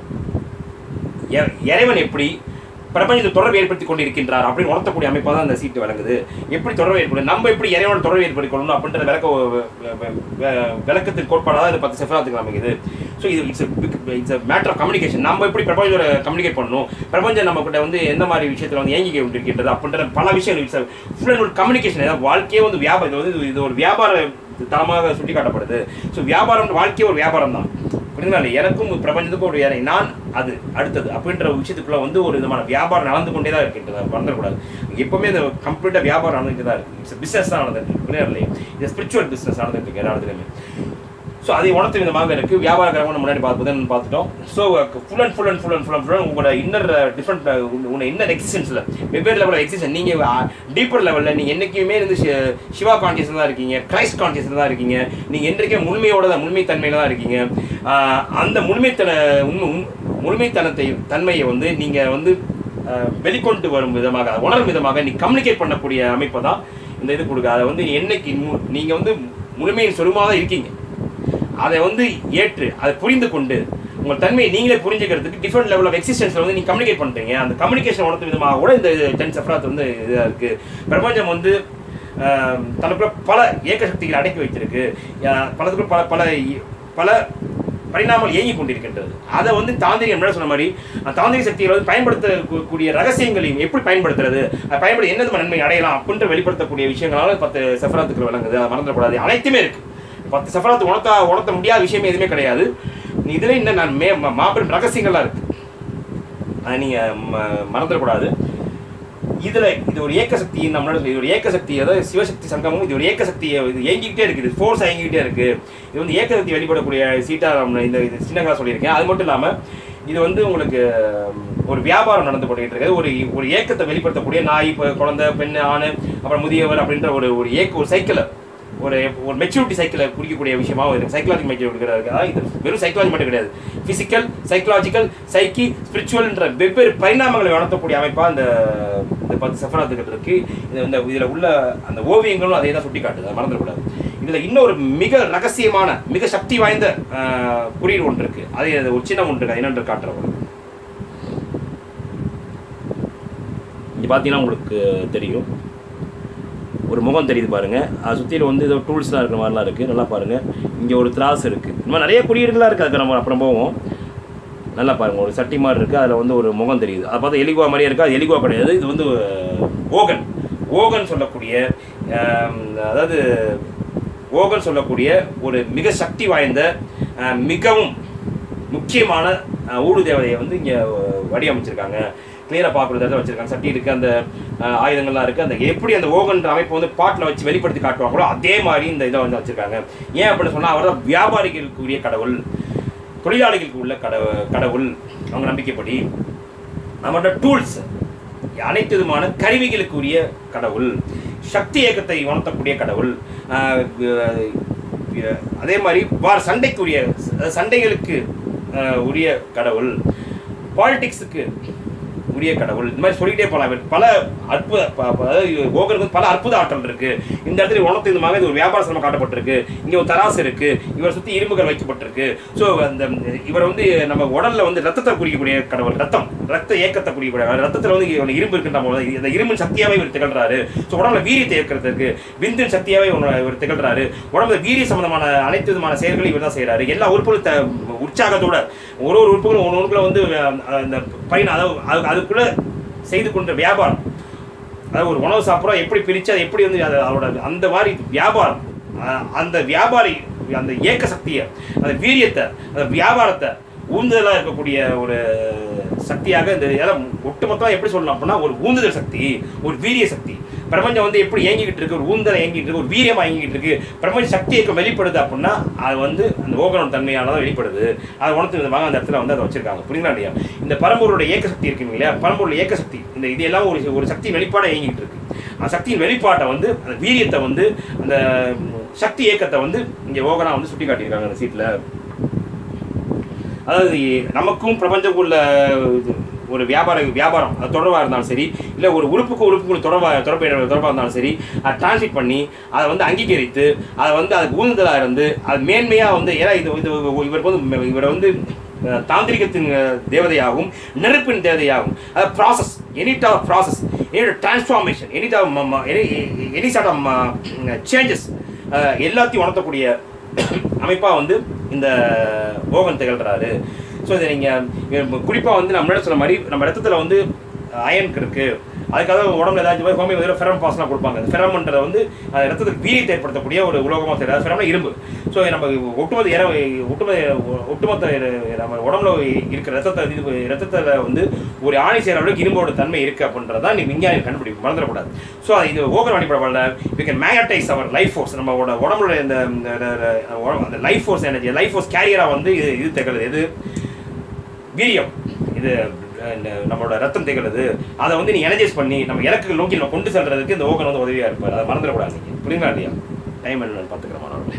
இறை- இறைவன் எப்படி பிரபஞ்சத்தை தொடர்பு ஏற்படுத்தி கொண்டிருக்கின்றார் அப்படின்னு உணர்த்தக்கூடிய அமைப்பாக தான் அந்த சீட்டு வழங்குது எப்படி தொடர்பு ஏற்படும் நம்ம எப்படி இறைவனோட தொடர்பு ஏற்படுத்திக் கொள்ளணும் அப்படின்ற விளக்க வ- வ- வ- விளக்கத்தின் கோட்பாடாக இது பத்து செஃபராத்துக்கு அமைக்குது ஸோ இது it's it's matter of communication நம்ம எப்படி பிரபஞ்சோட கம்யூனிகேட் பண்ணணும் பிரபஞ்சம் நம்ம கிட்ட வந்து எந்த மாதிரி விஷயத்தில் வந்து இயங்கி கொண்டிருக்கின்றது அப்படின்ற பல விஷயங்கள் இட்ஸ் ஃபுல் ஒரு கம்யூனிகேஷன் ஏதாவது வாழ்க்கையே வந்து வியாபாரம் இது வந்து இது ஒரு வியாபார தளமாக சுட்டி காட்டப்படுது ஸோ வியாபாரம் வாழ்க்கையே ஒரு வியாபாரம் தான் புரியுதுங்களா இல்லை எனக்கும் பிரபஞ்சத்துக்கும் ஒரு வேலை நான் அது அடுத்தது அப்படின்ற ஒரு விஷயத்துக்குள்ள வந்து ஒரு விதமான வியாபாரம் நடந்து கொண்டே தான் இருக்கின்றது அது மறந்துடக்கூடாது எப்பவுமே இந்த கம்ப்ளீட்டாக வியாபாரம் நடந்துட்டு தான் இருக்கு இட்ஸ் பிஸ்னஸ் தான் நடந்துட்டு இருக்கு புரியுதா இல்லையா இது ஸ்பிரிச்சுவல் பிஸ்னஸ் நடந்துட்டு இருக்கு எல்லா இடத்துலையுமே ஸோ அதை உணர்த்து விதமாக இருக்கு வியாபார கிரகம் முன்னாடி பார்த்து புதன் பார்த்துட்டோம் so full and full and full and full and full உங்களோட இன்னர் டிஃப்ரெண்ட் உங்களோட இன்னர் எக்ஸிஸ்டன்ஸில் வெவ்வேறு லெவலில் எக்ஸிஸ்டன் நீங்கள் டீப்பர் லெவலில் நீங்கள் என்றைக்குமே இருந்து சி- சிவா கான்சியஸில் தான் இருக்கீங்க கிரைஸ்ட் கான்சியஸில் தான் இருக்கீங்க நீங்கள் என்றைக்கே முழுமையோட தான் முழுமைத்தன்மையில் தான் இருக்கீங்க ஆஹ் அந்த முழுமைத்தன உண்மை உண்- முழுமைத்தனத்தை தன்மையை வந்து நீங்கள் வந்து ஆஹ் வெளிக்கொண்டு வரும் விதமாக அதை உணரும் விதமாக நீ கம்யூனிகேட் பண்ணக்கூடிய அமைப்பை தான் இந்த இது கொடுக்க அதை வந்து என்னைக்கு மு- நீங்க வந்து முழுமையின் சொருமாக தான் இருக்கீங்க அதை வந்து ஏற்று அதை புரிந்து கொண்டு உங்கள் தன்மையை நீங்களே புரிஞ்சுக்கிறதுக்கு டிஃப்ரெண்ட் லெவல் ஆஃப் எக்ஸிஸ்டன்ஸில் வந்து நீங்கள் கம்யூனிகேட் பண்ணுறீங்க அந்த கம்யூனிகேஷன் உணர்த்த விதமாக கூட இந்த டென் சஃப்ராத் வந்து இதாக இருக்குது பிரபஞ்சம் வந்து ஆஹ், தனக்குள்ள பல இயக்க சக்திகளை அடக்கி வைத்திருக்கு ஆஹ், பலதுக்குள்ள பல பல பல பரிணாமல் இயங்கி கொண்டிருக்கின்றது அதை வந்து தாந்திரிகம் என்ன சொன்ன மாதிரி அந்த தாந்திரிக சக்திகளை வந்து பயன்படுத்தக்கூடிய ரகசியங்களையும் எப்படி பயன்படுத்துறது அதை பயன்படுத்தி என்ன விதமான நன்மை அடையலாம் அப்படின்ற வெளிப்படுத்தக்கூடிய விஷயங்களால பத்து செஃபராத்துக்கு விளங்குது அதை மறந்துடக்கூடாது அனைத்துமே இருக்கு பத்து செஃபராத்து உணர்த்த உணர்த்த முடியாத விஷயமே எதுவுமே கிடையாது இதுல இன்னும் நான் மே மா- மாபெரும் ரகசியங்கள்லாம் இருக்கு அதை நீங்க ம- மறந்துடக்கூடாது இதுல இது ஒரு ஏக்க சக்தி நம்ம முன்னாடி சொல்லி, இது ஒரு ஏக்க சக்தி அதாவது சிவசக்தி சங்கமும் இது ஒரு ஏக்க சக்தியை இது இயங்கிக்கிட்டே இருக்குது ஃபோர்ஸ் இயங்கிக்கிட்டே இருக்கு இது வந்து ஏக்க சக்தி வெளிப்படக்கூடிய சீட்டா நம்ம இந்த இது சின்னங்களா சொல்லியிருக்கேன் அது மட்டும் இல்லாம இது வந்து உங்களுக்கு ம், ஒரு வியாபாரம் நடந்து கொண்டிட்டு இருக்குது ஒரு ஒரு ஏக்கத்தை வெளிப்படுத்தக்கூடிய நாய் இப்போ குழந்தை பெண் ஆண் அப்புறம் முதியவர் அப்படின்ற ஒரு ஒரு ஏக்க ஒரு சைக்கிளை ஒரு ஒரு மெச்சூரிட்டி சைக்கிளை குறிக்கக்கூடிய விஷயமாவும் இருக்கு சைக்கலாஜி மெச்சூரிட்டி கிடையாது அதாவது இது வெறும் சைக்காலஜி மட்டும் கிடையாது பிசிக்கல் சைக்கலாஜிக்கல் சைக்கி ஸ்பிரிச்சுவல்ன்ற வெவ்வேறு பரிணாமங்களை உணர்த்தக்கூடிய அமைப்பா இந்த இந்த பத்து சஃபராத்துக்கிட்ட இருக்கு இது இந்த இதுல உள்ள அந்த ஓவியங்களும் அதே தான் சுட்டி காட்டுது அதை மறந்துடக்கூடாது இதுல இன்னொரு மிக ரகசியமான மிக சக்தி வாய்ந்த ஆஹ், குறியீடு ஒன்று இருக்கு அது அது ஒரு சின்ன ஒன்று இருக்கு அது என்னன்று காட்டுறேன் உங்களுக்கு. இங்க பார்த்தீங்கன்னா உங்களுக்கு தெரியும் ஒரு முகம் தெரியுது பாருங்க அது சுற்றியில் வந்து ஏதோ டூல்ஸ்லாம் இருக்கிற மாதிரிலாம் இருக்குது நல்லா பாருங்க இங்கே ஒரு திராஸ் இருக்குது இந்த மாதிரி நிறைய குறியீடுகளாக இருக்குது அதுக்கு நம்ம அப்புறம் போவோம் நல்லா பாருங்க ஒரு சட்டி மாதிரி இருக்குது அதில் வந்து ஒரு முகம் தெரியுது அதை பார்த்தா எலிகுவா மாதிரியே இருக்குது அது எலிகுவா கிடையாது இது வந்து ஓகன் ஓகன் சொல்லக்கூடிய ஆம், அதாவது ஓகன் சொல்லக்கூடிய ஒரு மிக சக்தி வாய்ந்த ஆஹ், மிகவும் முக்கியமான ஆஹ், ஊடு தேவதையை வந்து இங்கே வடிவமைச்சிருக்காங்க கிளியராக பார்க்குற இடத்துல வச்சிருக்காங்க சட்டி இருக்குது அந்த ஆஹ், ஆயுதங்கள்லாம் இருக்குது அந்த எப்படி அந்த ஓகன்ற அமைப்பை வந்து பாட்டில் வச்சு வெளிப்படுத்தி காட்டுவாங்களோ அதே மாதிரி இந்த இதை வந்து வச்சிருக்காங்க ஏன் அப்படின்னு சொன்னால் அவர் தான் வியாபாரிகளுக்குரிய கடவுள் தொழிலாளிகளுக்கு உள்ள கடவு கடவுள் அவங்க நம்பிக்கைப்படி நம்மளோட டூல்ஸ் அனைத்து விதமான கருவிகளுக்குரிய கடவுள் சக்தி இயக்கத்தை உணர்த்தக்கூடிய கடவுள் ஆஹ் அஹ் அதே மாதிரி வார் சண்டைக்குரிய ச- சண்டைகளுக்கு ஆஹ் உரிய கடவுள் பாலிடிக்ஸுக்கு செய்யக்கூடிய கடவுள் இந்த மாதிரி சொல்லிட்டே போகலாம் இவர் பல அற்புத ப- ப- அதாவது ஓகருக்கு வந்து பல அற்புத ஆற்றல் இருக்கு இந்த இடத்துல உணர்த்து இந்த மாதிரி இது ஒரு வியாபார சிரமம் காட்டப்பட்டிருக்கு இங்க ஒரு தராசு இருக்கு இவரை சுத்தி இரும்புகள் வைக்கப்பட்டிருக்கு ஸோ அந்த இவர் வந்து நம்ம உடல்ல வந்து ரத்தத்தை குறிக்கக்கூடிய கடவுள் ரத்தம் ரத்த ஏக்கத்தை குறிக்கக்கூடிய கடவுள். ரத்தத்துல வந்து இவன் இரும்பு இருக்குன்ற போது இந்த இரும்பின் சக்தியாவே இவர் திகழ்றாரு ஸோ உடம்புல வீரியத்தை ஏற்கிறதுக்கு விந்தின் சக்தியாவே இவன- இவர் திகழ்றாரு உடம்புல வீரிய சம்பந்தமான அனைத்து விதமான செயல்களையும் இவர் தான் செய்யறாரு எல்லா உறுப்புகளும் த- உற்சாகத்தோட ஒரு ஒரு உறுப்புகளும் ஒன்று ஒன்றுக்குள்ள வந்து அஹ், அந்த பயன் அதாவது அது- அதுக்குள்ள செய்து கொண்ட வியாபாரம் அதாவது ஒரு உணவு சாப்பிட்றோம் எப்படி பிரித்து அதை எப்படி வந்து அது அதோட அந்த மாதிரி வியாபாரம் அஹ் அந்த வியாபாரி அந்த ஏக்க சக்தியை அந்த வீரியத்தை அந்த வியாபாரத்தை ஊந்துதலாக இருக்கக்கூடிய ஒரு சக்தியாக இந்த இதெல்லாம் ஒட்டுமொத்தமாக எப்படி சொல்லலாம் அப்படின்னா ஒரு ஊந்துதல் சக்தி ஒரு வீரிய சக்தி பிரபஞ்சம் வந்து எப்படி இயங்கிக்கிட்டு இருக்கு ஒரு ஊந்தலை இயங்கிட்டு இருக்கு ஒரு வீரியமாக இயங்கிட்டு இருக்கு பிரபஞ்ச சக்தி இயக்கம் வெளிப்படுது அப்படின்னா அது வந்து அந்த ஓகனோட தன்மையால தான் வெளிப்படுது அதை உணர்த்து விதமாக அந்த இடத்துல வந்து அதை வச்சிருக்காங்க புரியுங்களா இல்லையா இந்த பரம்பொருளோட இயக்க சக்தி இருக்குங்க இல்லையா பரம்பொருள் இயக்க சக்தி இந்த இது எல்லாம் ஒரு ஒரு சக்தி வெளிப்பாடாக இயங்கிட்டு இருக்கு அந்த சக்தியின் வெளிப்பாட்டை வந்து அந்த வீரியத்தை வந்து அந்த ம், சக்தி இயக்கத்தை வந்து இங்கே ஓகனா வந்து சுட்டி காட்டியிருக்காங்க அந்த சீட்டில் அதாவது நமக்கும் பிரபஞ்சக்கும் உள்ள இது ஒரு வியாபார வியாபாரம் அது தொடர்பாக இருந்தாலும் சரி இல்லை ஒரு உறுப்புக்கு உறுப்புக்கு தொடர்பாக தொடர்பு தொடர்பாக இருந்தாலும் சரி அதை டிரான்ஸ்லேட் பண்ணி அதை வந்து அங்கீகரித்து அதை வந்து அதுக்கு ஊந்துதலாக இருந்து அது மேன்மையாக வந்து ஏன்னா இது இது இவருக்கு வந்து இவரை வந்து அஹ், தாந்திரிகத்தின் அஹ், தேவதையாகவும் நெருப்பின் தேவதையாகவும் அது process any type process any transformation any type any any sort of changes எல்லாத்தையும் உணர்த்தக்கூடிய அமைப்பாக வந்து இந்த ஓகன் திகழ்கிறாரு ஸோ இதை நீங்கள் குறிப்பாக வந்து நம்ம முன்னாடி சொன்ன மாதிரி நம்ம ரத்தத்தில் வந்து அயன் இருக்குது அதுக்காக உடம்புல ஏதாச்சும் ஹோமியோ வந்து ஃபெரம் பாஸ்லாம் கொடுப்பாங்க அந்த ஃபெரம்ன்றதை வந்து அது ரத்தத்துக்கு வீரியத்தை ஏற்படுத்தக்கூடிய ஒரு உலோகமாக தெரியாது ஃபெரம்னா இரும்பு ஸோ நம்ம ஒட்டுமொத்த இர ஒட்டுமொத்த ஒட்டுமொத்த இர- நம்ம உடம்புல இருக்கிற ரத்தத்தை இது ரத்தத்தில் வந்து ஒரு ஆணி செய்கிற அளவுக்கு இரும்போட தன்மை இருக்குது அப்படின்றத நீ விஞ்ஞானி கண்டுபிடிக்கும் மறந்துடக்கூடாது ஸோ இது ஓகன் அடிப்படையில் we can magnetize our life force நம்மளோட உடம்புல இந்த இந்த- இந்த- உடம்பு- அந்த life force energy life force கேரியராக வந்து இது இது திகழுது இது வீரியம் இது அஹ், இந்த நம்மளோட ரத்தம் திகழுது அதை வந்து நீ எனர்ஜைஸ் பண்ணி நம்ம இலக்குகள் நோக்கி நம்ம கொண்டு செல்றதுக்கு இந்த ஓகன் வந்து உதவியாக இருப்பார் அதை மறந்துடக்கூடாது நீங்கள் புரியுங்களா இல்லையா டைம் என்ன பார்த்துக்கிறேன் மாணவர்களே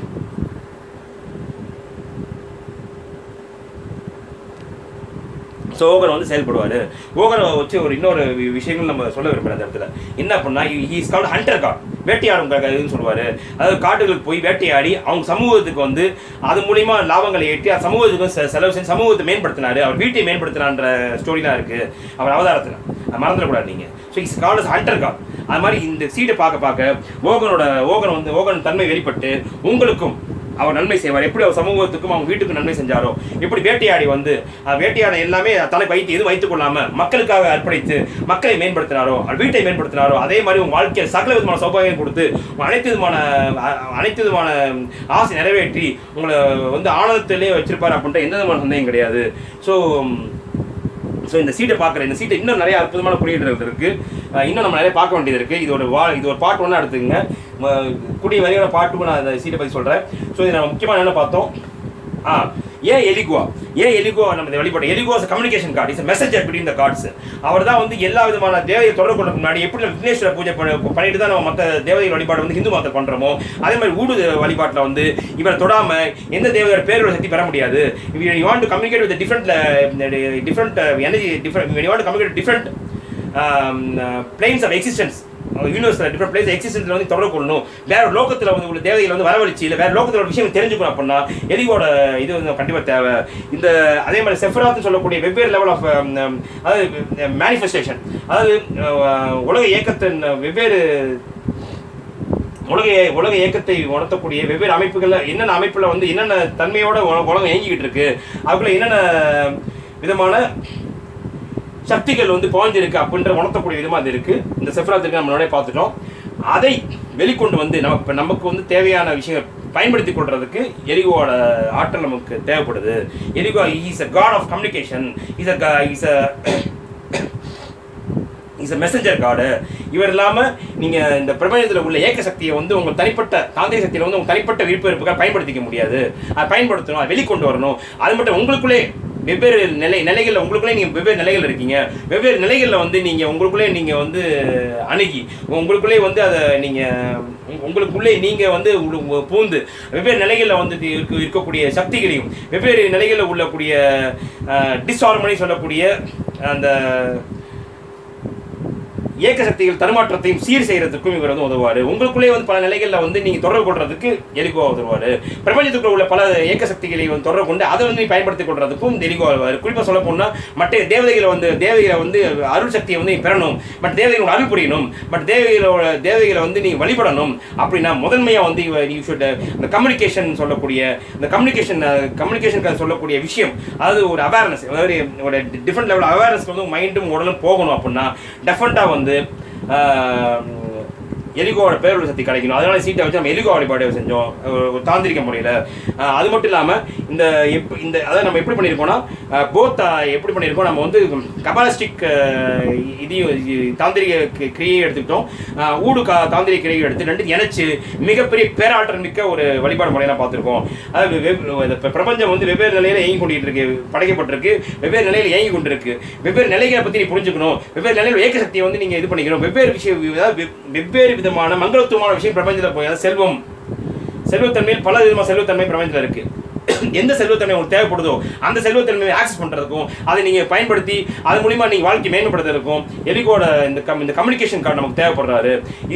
ஸோ ஓகன் வந்து செயல்படுவார் ஓகனை வச்சு ஒரு இன்னொரு வி- விஷயங்கள் நம்ம சொல்ல விரும்புகிறேன் அந்த இடத்துல என்ன அப்படின்னா ஹீஸ் கால்ட் ஹண்டர் காட் வேட்டையாடும் க- இதுன்னு சொல்லுவார் அதாவது காட்டுகளுக்கு போய் வேட்டையாடி அவங்க சமூகத்துக்கு வந்து அது மூலியமா லாபங்களை ஈட்டி அது சமூகத்துக்கு செ- செலவு செஞ்சு சமூகத்தை மேம்படுத்தினாரு அவர் வீட்டை மேம்படுத்தினான்ற ஸ்டோரிலாம் இருக்கு அவர் அவதாரத்தில் அது மறந்துடக்கூடாது நீங்கள் so is called hunter god அது மாதிரி இந்த சீட்டை பார்க்க பார்க்க ஓகனோட ஓகன் வந்து ஓகன் தன்மை வெளிப்பட்டு உங்களுக்கும் அவர் நன்மை செய்வார் எப்படி அவர் சமூகத்துக்கும் அவங்க வீட்டுக்கு நன்மை செஞ்சாரோ எப்படி வேட்டையாடி வந்து அஹ், வேட்டையாட எல்லாமே தலை வைத்து எதுவும் வைத்துக் கொள்ளாம மக்களுக்காக அர்ப்பணித்து மக்களை மேம்படுத்தினாரோ அவர் வீட்டை மேம்படுத்தினாரோ அதே மாதிரி உங்க வாழ்க்கையில் சகல விதமான சௌபாகியம் கொடுத்து உங்க அனைத்து விதமான அ- அனைத்து விதமான ஆசை நிறைவேற்றி உங்களை வந்து ஆனந்தத்திலே வச்சிருப்பார் அப்படின்ற எந்த விதமான சந்தேகம் கிடையாது ஸோ ஸோ இந்த சீட்டை பார்க்குற இந்த சீட்டை இன்னும் நிறைய அற்புதமான குறியீடுகள் இருக்கு அஹ் இன்னும் நம்ம நிறைய பார்க்க வேண்டியது இருக்கு இது ஒரு வா இது ஒரு பாட்டு ஒன்று எடுத்துக்கங்க ம- கூடிய வரையான பாட்டு நான் அந்த சீட்டை பற்றி சொல்கிறேன் ஸோ இது நம்ம முக்கியமாக என்ன பார்த்தோம் ஆ ஏன் எலிகுவா ஏன் எலிகுவா நம்ம இதை வெளிப்பட்ட Elegua communication god is messenger between the gods அவர் தான் வந்து எல்லா விதமான தேவையை தொடர்பு கொள்ள முன்னாடி எப்படி நம்ம விக்னேஸ்வர பூஜை பண்ண பண்ணிட்டு தான் நம்ம மற்ற தேவதைகள் வழிபாடு வந்து ஹிந்து மதத்தை பண்றோமோ அதே மாதிரி ஊடு வழிபாட்டில் வந்து இவரை தொடாம எந்த தேவதையோட பேரோட சக்தி பெற முடியாது you want to communicate with different different energy different you want to communicate different planes of existence யூனிவர்ஸில் டிஃப்ரெண்ட் பிளேஸ் எக்ஸிஸ்டன்ஸில் வந்து தொடர்பு கொள்ளணும் வேற லோகத்தில் வந்து உள்ள தேவைகளை வந்து வரவழைச்சு இல்லை வேற லோகத்தோட விஷயம் தெரிஞ்சுக்கணும் அப்படின்னா எலியோட இது வந்து கண்டிப்பாக தேவை இந்த அதே மாதிரி செஃபராத்து சொல்லக்கூடிய வெவ்வேறு லெவல் ஆஃப் அதாவது மேனிஃபெஸ்டேஷன் அதாவது அஹ், உலக இயக்கத்தின் வெவ்வேறு உலக உலக இயக்கத்தை உணர்த்தக்கூடிய வெவ்வேறு அமைப்புகள்ல என்னென்ன அமைப்புல வந்து என்னென்ன தன்மையோட உல- உலகம் இயங்கிக்கிட்டு இருக்கு அதுக்குள்ள என்னென்ன விதமான சக்திகள் வந்து பாய்ஞ்சிருக்கு அப்படின்ற உணர்த்தக்கூடிய விதமா அது இருக்கு இந்த செஃப்ராத்துக்கு நம்ம முன்னாடியே பார்த்துட்டோம் அதை வெளிக்கொண்டு வந்து நம்ம இப்ப நமக்கு வந்து தேவையான விஷயங்கள் பயன்படுத்தி கொள்றதுக்கு எரிகோட ஆற்றல் நமக்கு தேவைப்படுது எரிகோ is a god of communication is a is a is messenger god இவர் இல்லாமல் நீங்கள் இந்த பிரபஞ்சத்தில் உள்ள ஏக்க சக்தியை வந்து உங்கள் தனிப்பட்ட தாந்திரிக சக்தியில் வந்து உங்கள் தனிப்பட்ட விருப்ப வெறுப்புக்காக பயன்படுத்திக்க முடியாது அதை பயன்படுத்தணும் அதை வெளிக்கொண்டு வரணும் அது மட்டும் உங்களுக்குள்ளே வெவ்வேறு நிலை நிலைகளில் உங்களுக்குள்ளே நீங்கள் வெவ்வேறு நிலைகள் இருக்கீங்க வெவ்வேறு நிலைகளில் வந்து நீங்கள் உங்களுக்குள்ளே நீங்கள் வந்து அணுகி உங்களுக்குள்ளே வந்து அதை நீங்கள் உங்களுக்குள்ளே நீங்கள் வந்து உள்ள- உங்க பூந்து வெவ்வேறு நிலைகளில் வந்து இருக்க இருக்கக்கூடிய சக்திகளையும் வெவ்வேறு நிலைகளில் உள்ளக்கூடிய டிஸ்ஹார்மனி சொல்லக்கூடிய அந்த இயக்க சக்திகள் தருமாற்றத்தையும் சீர் செய்யறதுக்கும் இவர் வந்து உதவுவார் உங்களுக்குள்ளே வந்து பல நிலைகளில் வந்து நீங்கள் தொடர்பு கொள்றதுக்கு எலிகோ உதவுவார் பிரபஞ்சத்துக்குள்ள உள்ள பல இயக்க சக்திகளை வந்து தொடர்பு கொண்டு அதை வந்து பயன்படுத்திக் கொள்றதுக்கும் எலிகோ உதவுவார் குறிப்பாக சொல்ல போனால் மற்ற தேவதைகளை வந்து தேவதைகளை வந்து அருள் சக்தியை வந்து நீ பெறணும் மற்ற தேவதைகளோட அருள் புரியணும் மற்ற தேவதைகளோட தேவதைகளை வந்து நீ வழிபடணும் அப்படின்னா முதன்மையாக வந்து யூ ஷுட் இந்த கம்யூனிகேஷன் சொல்லக்கூடிய இந்த கம்யூனிகேஷன் கம்யூனிகேஷன் சொல்லக்கூடிய விஷயம் அதாவது ஒரு அவேர்னஸ் அதாவது ஒரு டிஃப்ரெண்ட் லெவல் அவேர்னஸ் வந்து மைண்டும் உடலும் போகணும் அப்படின்னா டெஃபரெண்ட்டாக வந்து ஆஹ், எலிகோவோட பேரொழி சக்தி கிடைக்கணும் அதனால சீட்டை வச்சு நம்ம எலிகோ வழிபாடு செஞ்சோம் ஒரு ஒரு தாந்திரிக முறையில் அது மட்டும் இல்லாமல் இந்த எப் இந்த அதாவது நம்ம எப்படி பண்ணியிருக்கோம்னா போத் எப்படி பண்ணியிருக்கோம் நம்ம வந்து கபாலிஸ்டிக் இதையும் இ- தாந்திரிக கி- கிரியை எடுத்துக்கிட்டோம் அஹ், ஊடு கா தாந்திரிக கிரியை எடுத்து ரெண்டு இணைச்சு மிகப்பெரிய பேராற்றல் மிக்க ஒரு வழிபாடு முறையெல்லாம் பார்த்துருக்கோம் அதாவது வெவ்- இந்த பிர- பிரபஞ்சம் வந்து வெவ்வேறு நிலையில் இயங்கி கொண்டிட்டு இருக்கு படைக்கப்பட்டிருக்கு வெவ்வேறு நிலையில் இயங்கி கொண்டிருக்கு வெவ்வேறு நிலைகளை பற்றி நீ புரிஞ்சுக்கணும் வெவ்வேறு நிலையில் ஏக்க சக்தியை வந்து நீங்கள் இது பண்ணிக்கணும் வெவ்வேறு விஷயம் அதாவது வெவ்- வெவ்வேறு விதமான மங்களத்துவமான விஷயம் பிரபஞ்சத்தில் போய் அதாவது செல்வம் செல்வத்தன்மையில் பல விதமான செல்வத்தன்மை பிரபஞ்சத்தில் இருக்கு எந்த செல்வத்தன்மை உங்களுக்கு தேவைப்படுதோ அந்த செல்வத்தன்மையை ஆக்சஸ் பண்ணுறதுக்கும் அதை நீங்கள் பயன்படுத்தி அது மூலிமா நீங்கள் வாழ்க்கை மேம்படுத்துறதுக்கும் எலிகோட இந்த கம் இந்த கம்யூனிகேஷன் கார்டு நமக்கு தேவைப்படுறாரு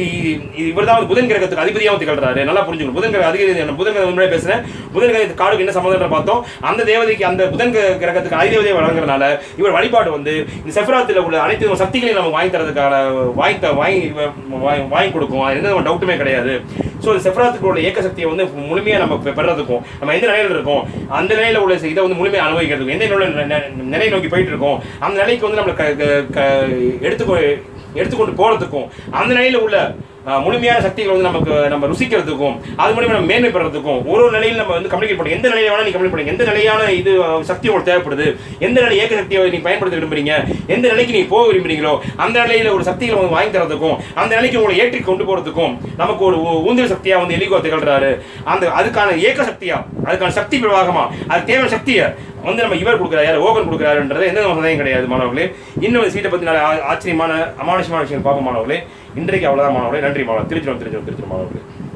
இவர் தான் புதன் கிரகத்துக்கு அதிபதியாகவும் திகழ்றாரு நல்லா புரிஞ்சுக்கணும் புதன் கிரக அதிபதி நான் புதன் கிரகம் முன்னாடி பேசுகிறேன் புதன் கிரகத்துக்கு கார்டுக்கு என்ன சம்மந்தம் பார்த்தோம் அந்த தேவதைக்கு அந்த புதன் கிர- கிரகத்துக்கு அதிபதியை வழங்குறதுனால இவர் வழிபாடு வந்து இந்த செஃபராத்தில் உள்ள அனைத்து விதமான சக்திகளையும் நம்ம வாங்கி தரதுக்கான வாங்கி த- வாங்கி வாங்கி- வாங்கி கொடுக்கும் அது எந்த டவுட்டுமே கிடையாது ஸோ இந்த செஃபராத்துக்கு உள்ள இயக்க சக்தியை வந்து முழுமையாக நம்ம பெ- பெறதுக்கும் நம்ம எந்த நிலையில் இருக்கோம் அந்த நிலையில் உள்ள இதை வந்து முழுமையாக அனுபவிக்கிறதுக்கும் எந்த நிலையில ந- ந- நிலை நோக்கி போயிட்டு இருக்கோம் அந்த நிலைக்கு வந்து நம்மளை க- க- க- எடுத்துக்கொ எடுத்துக்கொண்டு போகிறதுக்கும் அந்த நிலையில் உள்ள அஹ், முழுமையான சக்திகள் வந்து நமக்கு நம்ம ருசிக்கிறதுக்கும் அது மூலியமா நம்ம மேன்மை பெறதுக்கும் ஒரு ஒரு நிலையில் நம்ம வந்து கம்யூனிகேட் பண்ணி எந்த நிலையில வேணா நீ கம்யூனிகேட் பண்ணுங்க எந்த நிலையான இது அஹ், சக்தி உங்களுக்கு தேவைப்படுது எந்த நிலை ஏக்க சக்தியை நீ பயன்படுத்த விரும்புறீங்க எந்த நிலைக்கு நீ போக விரும்புறீங்களோ அந்த நிலையில ஒரு சக்திகளை வந்து வாங்கி தரதுக்கும் அந்த நிலைக்கு உங்களை ஏற்றி கொண்டு போறதுக்கும் நமக்கு ஒரு ஊ- ஊந்தல் சக்தியா வந்து எலிகோ திகழ்றாரு அந்த அதுக்கான ஏக்க சக்தியா அதுக்கான சக்தி பிரவாகமா அது தேவையான சக்தியை வந்து நம்ம இவர் கொடுக்குறாரு யார் ஓகன் கொடுக்குறாருன்றது எந்த சந்தேகம் கிடையாது மாணவர்களே இன்னும் சீட்டை பற்றி நல்ல ஆ- ஆச்சரியமான அமானுஷமான விஷயம் பார்ப்போம் மாணவர்களே இன்றைக்கு அவ்வளோதான் மாணவர்களே நன்றி மாணவர் திருச்சிரம் திருச்சிரம் திருச்சிரம் மாணவர்களே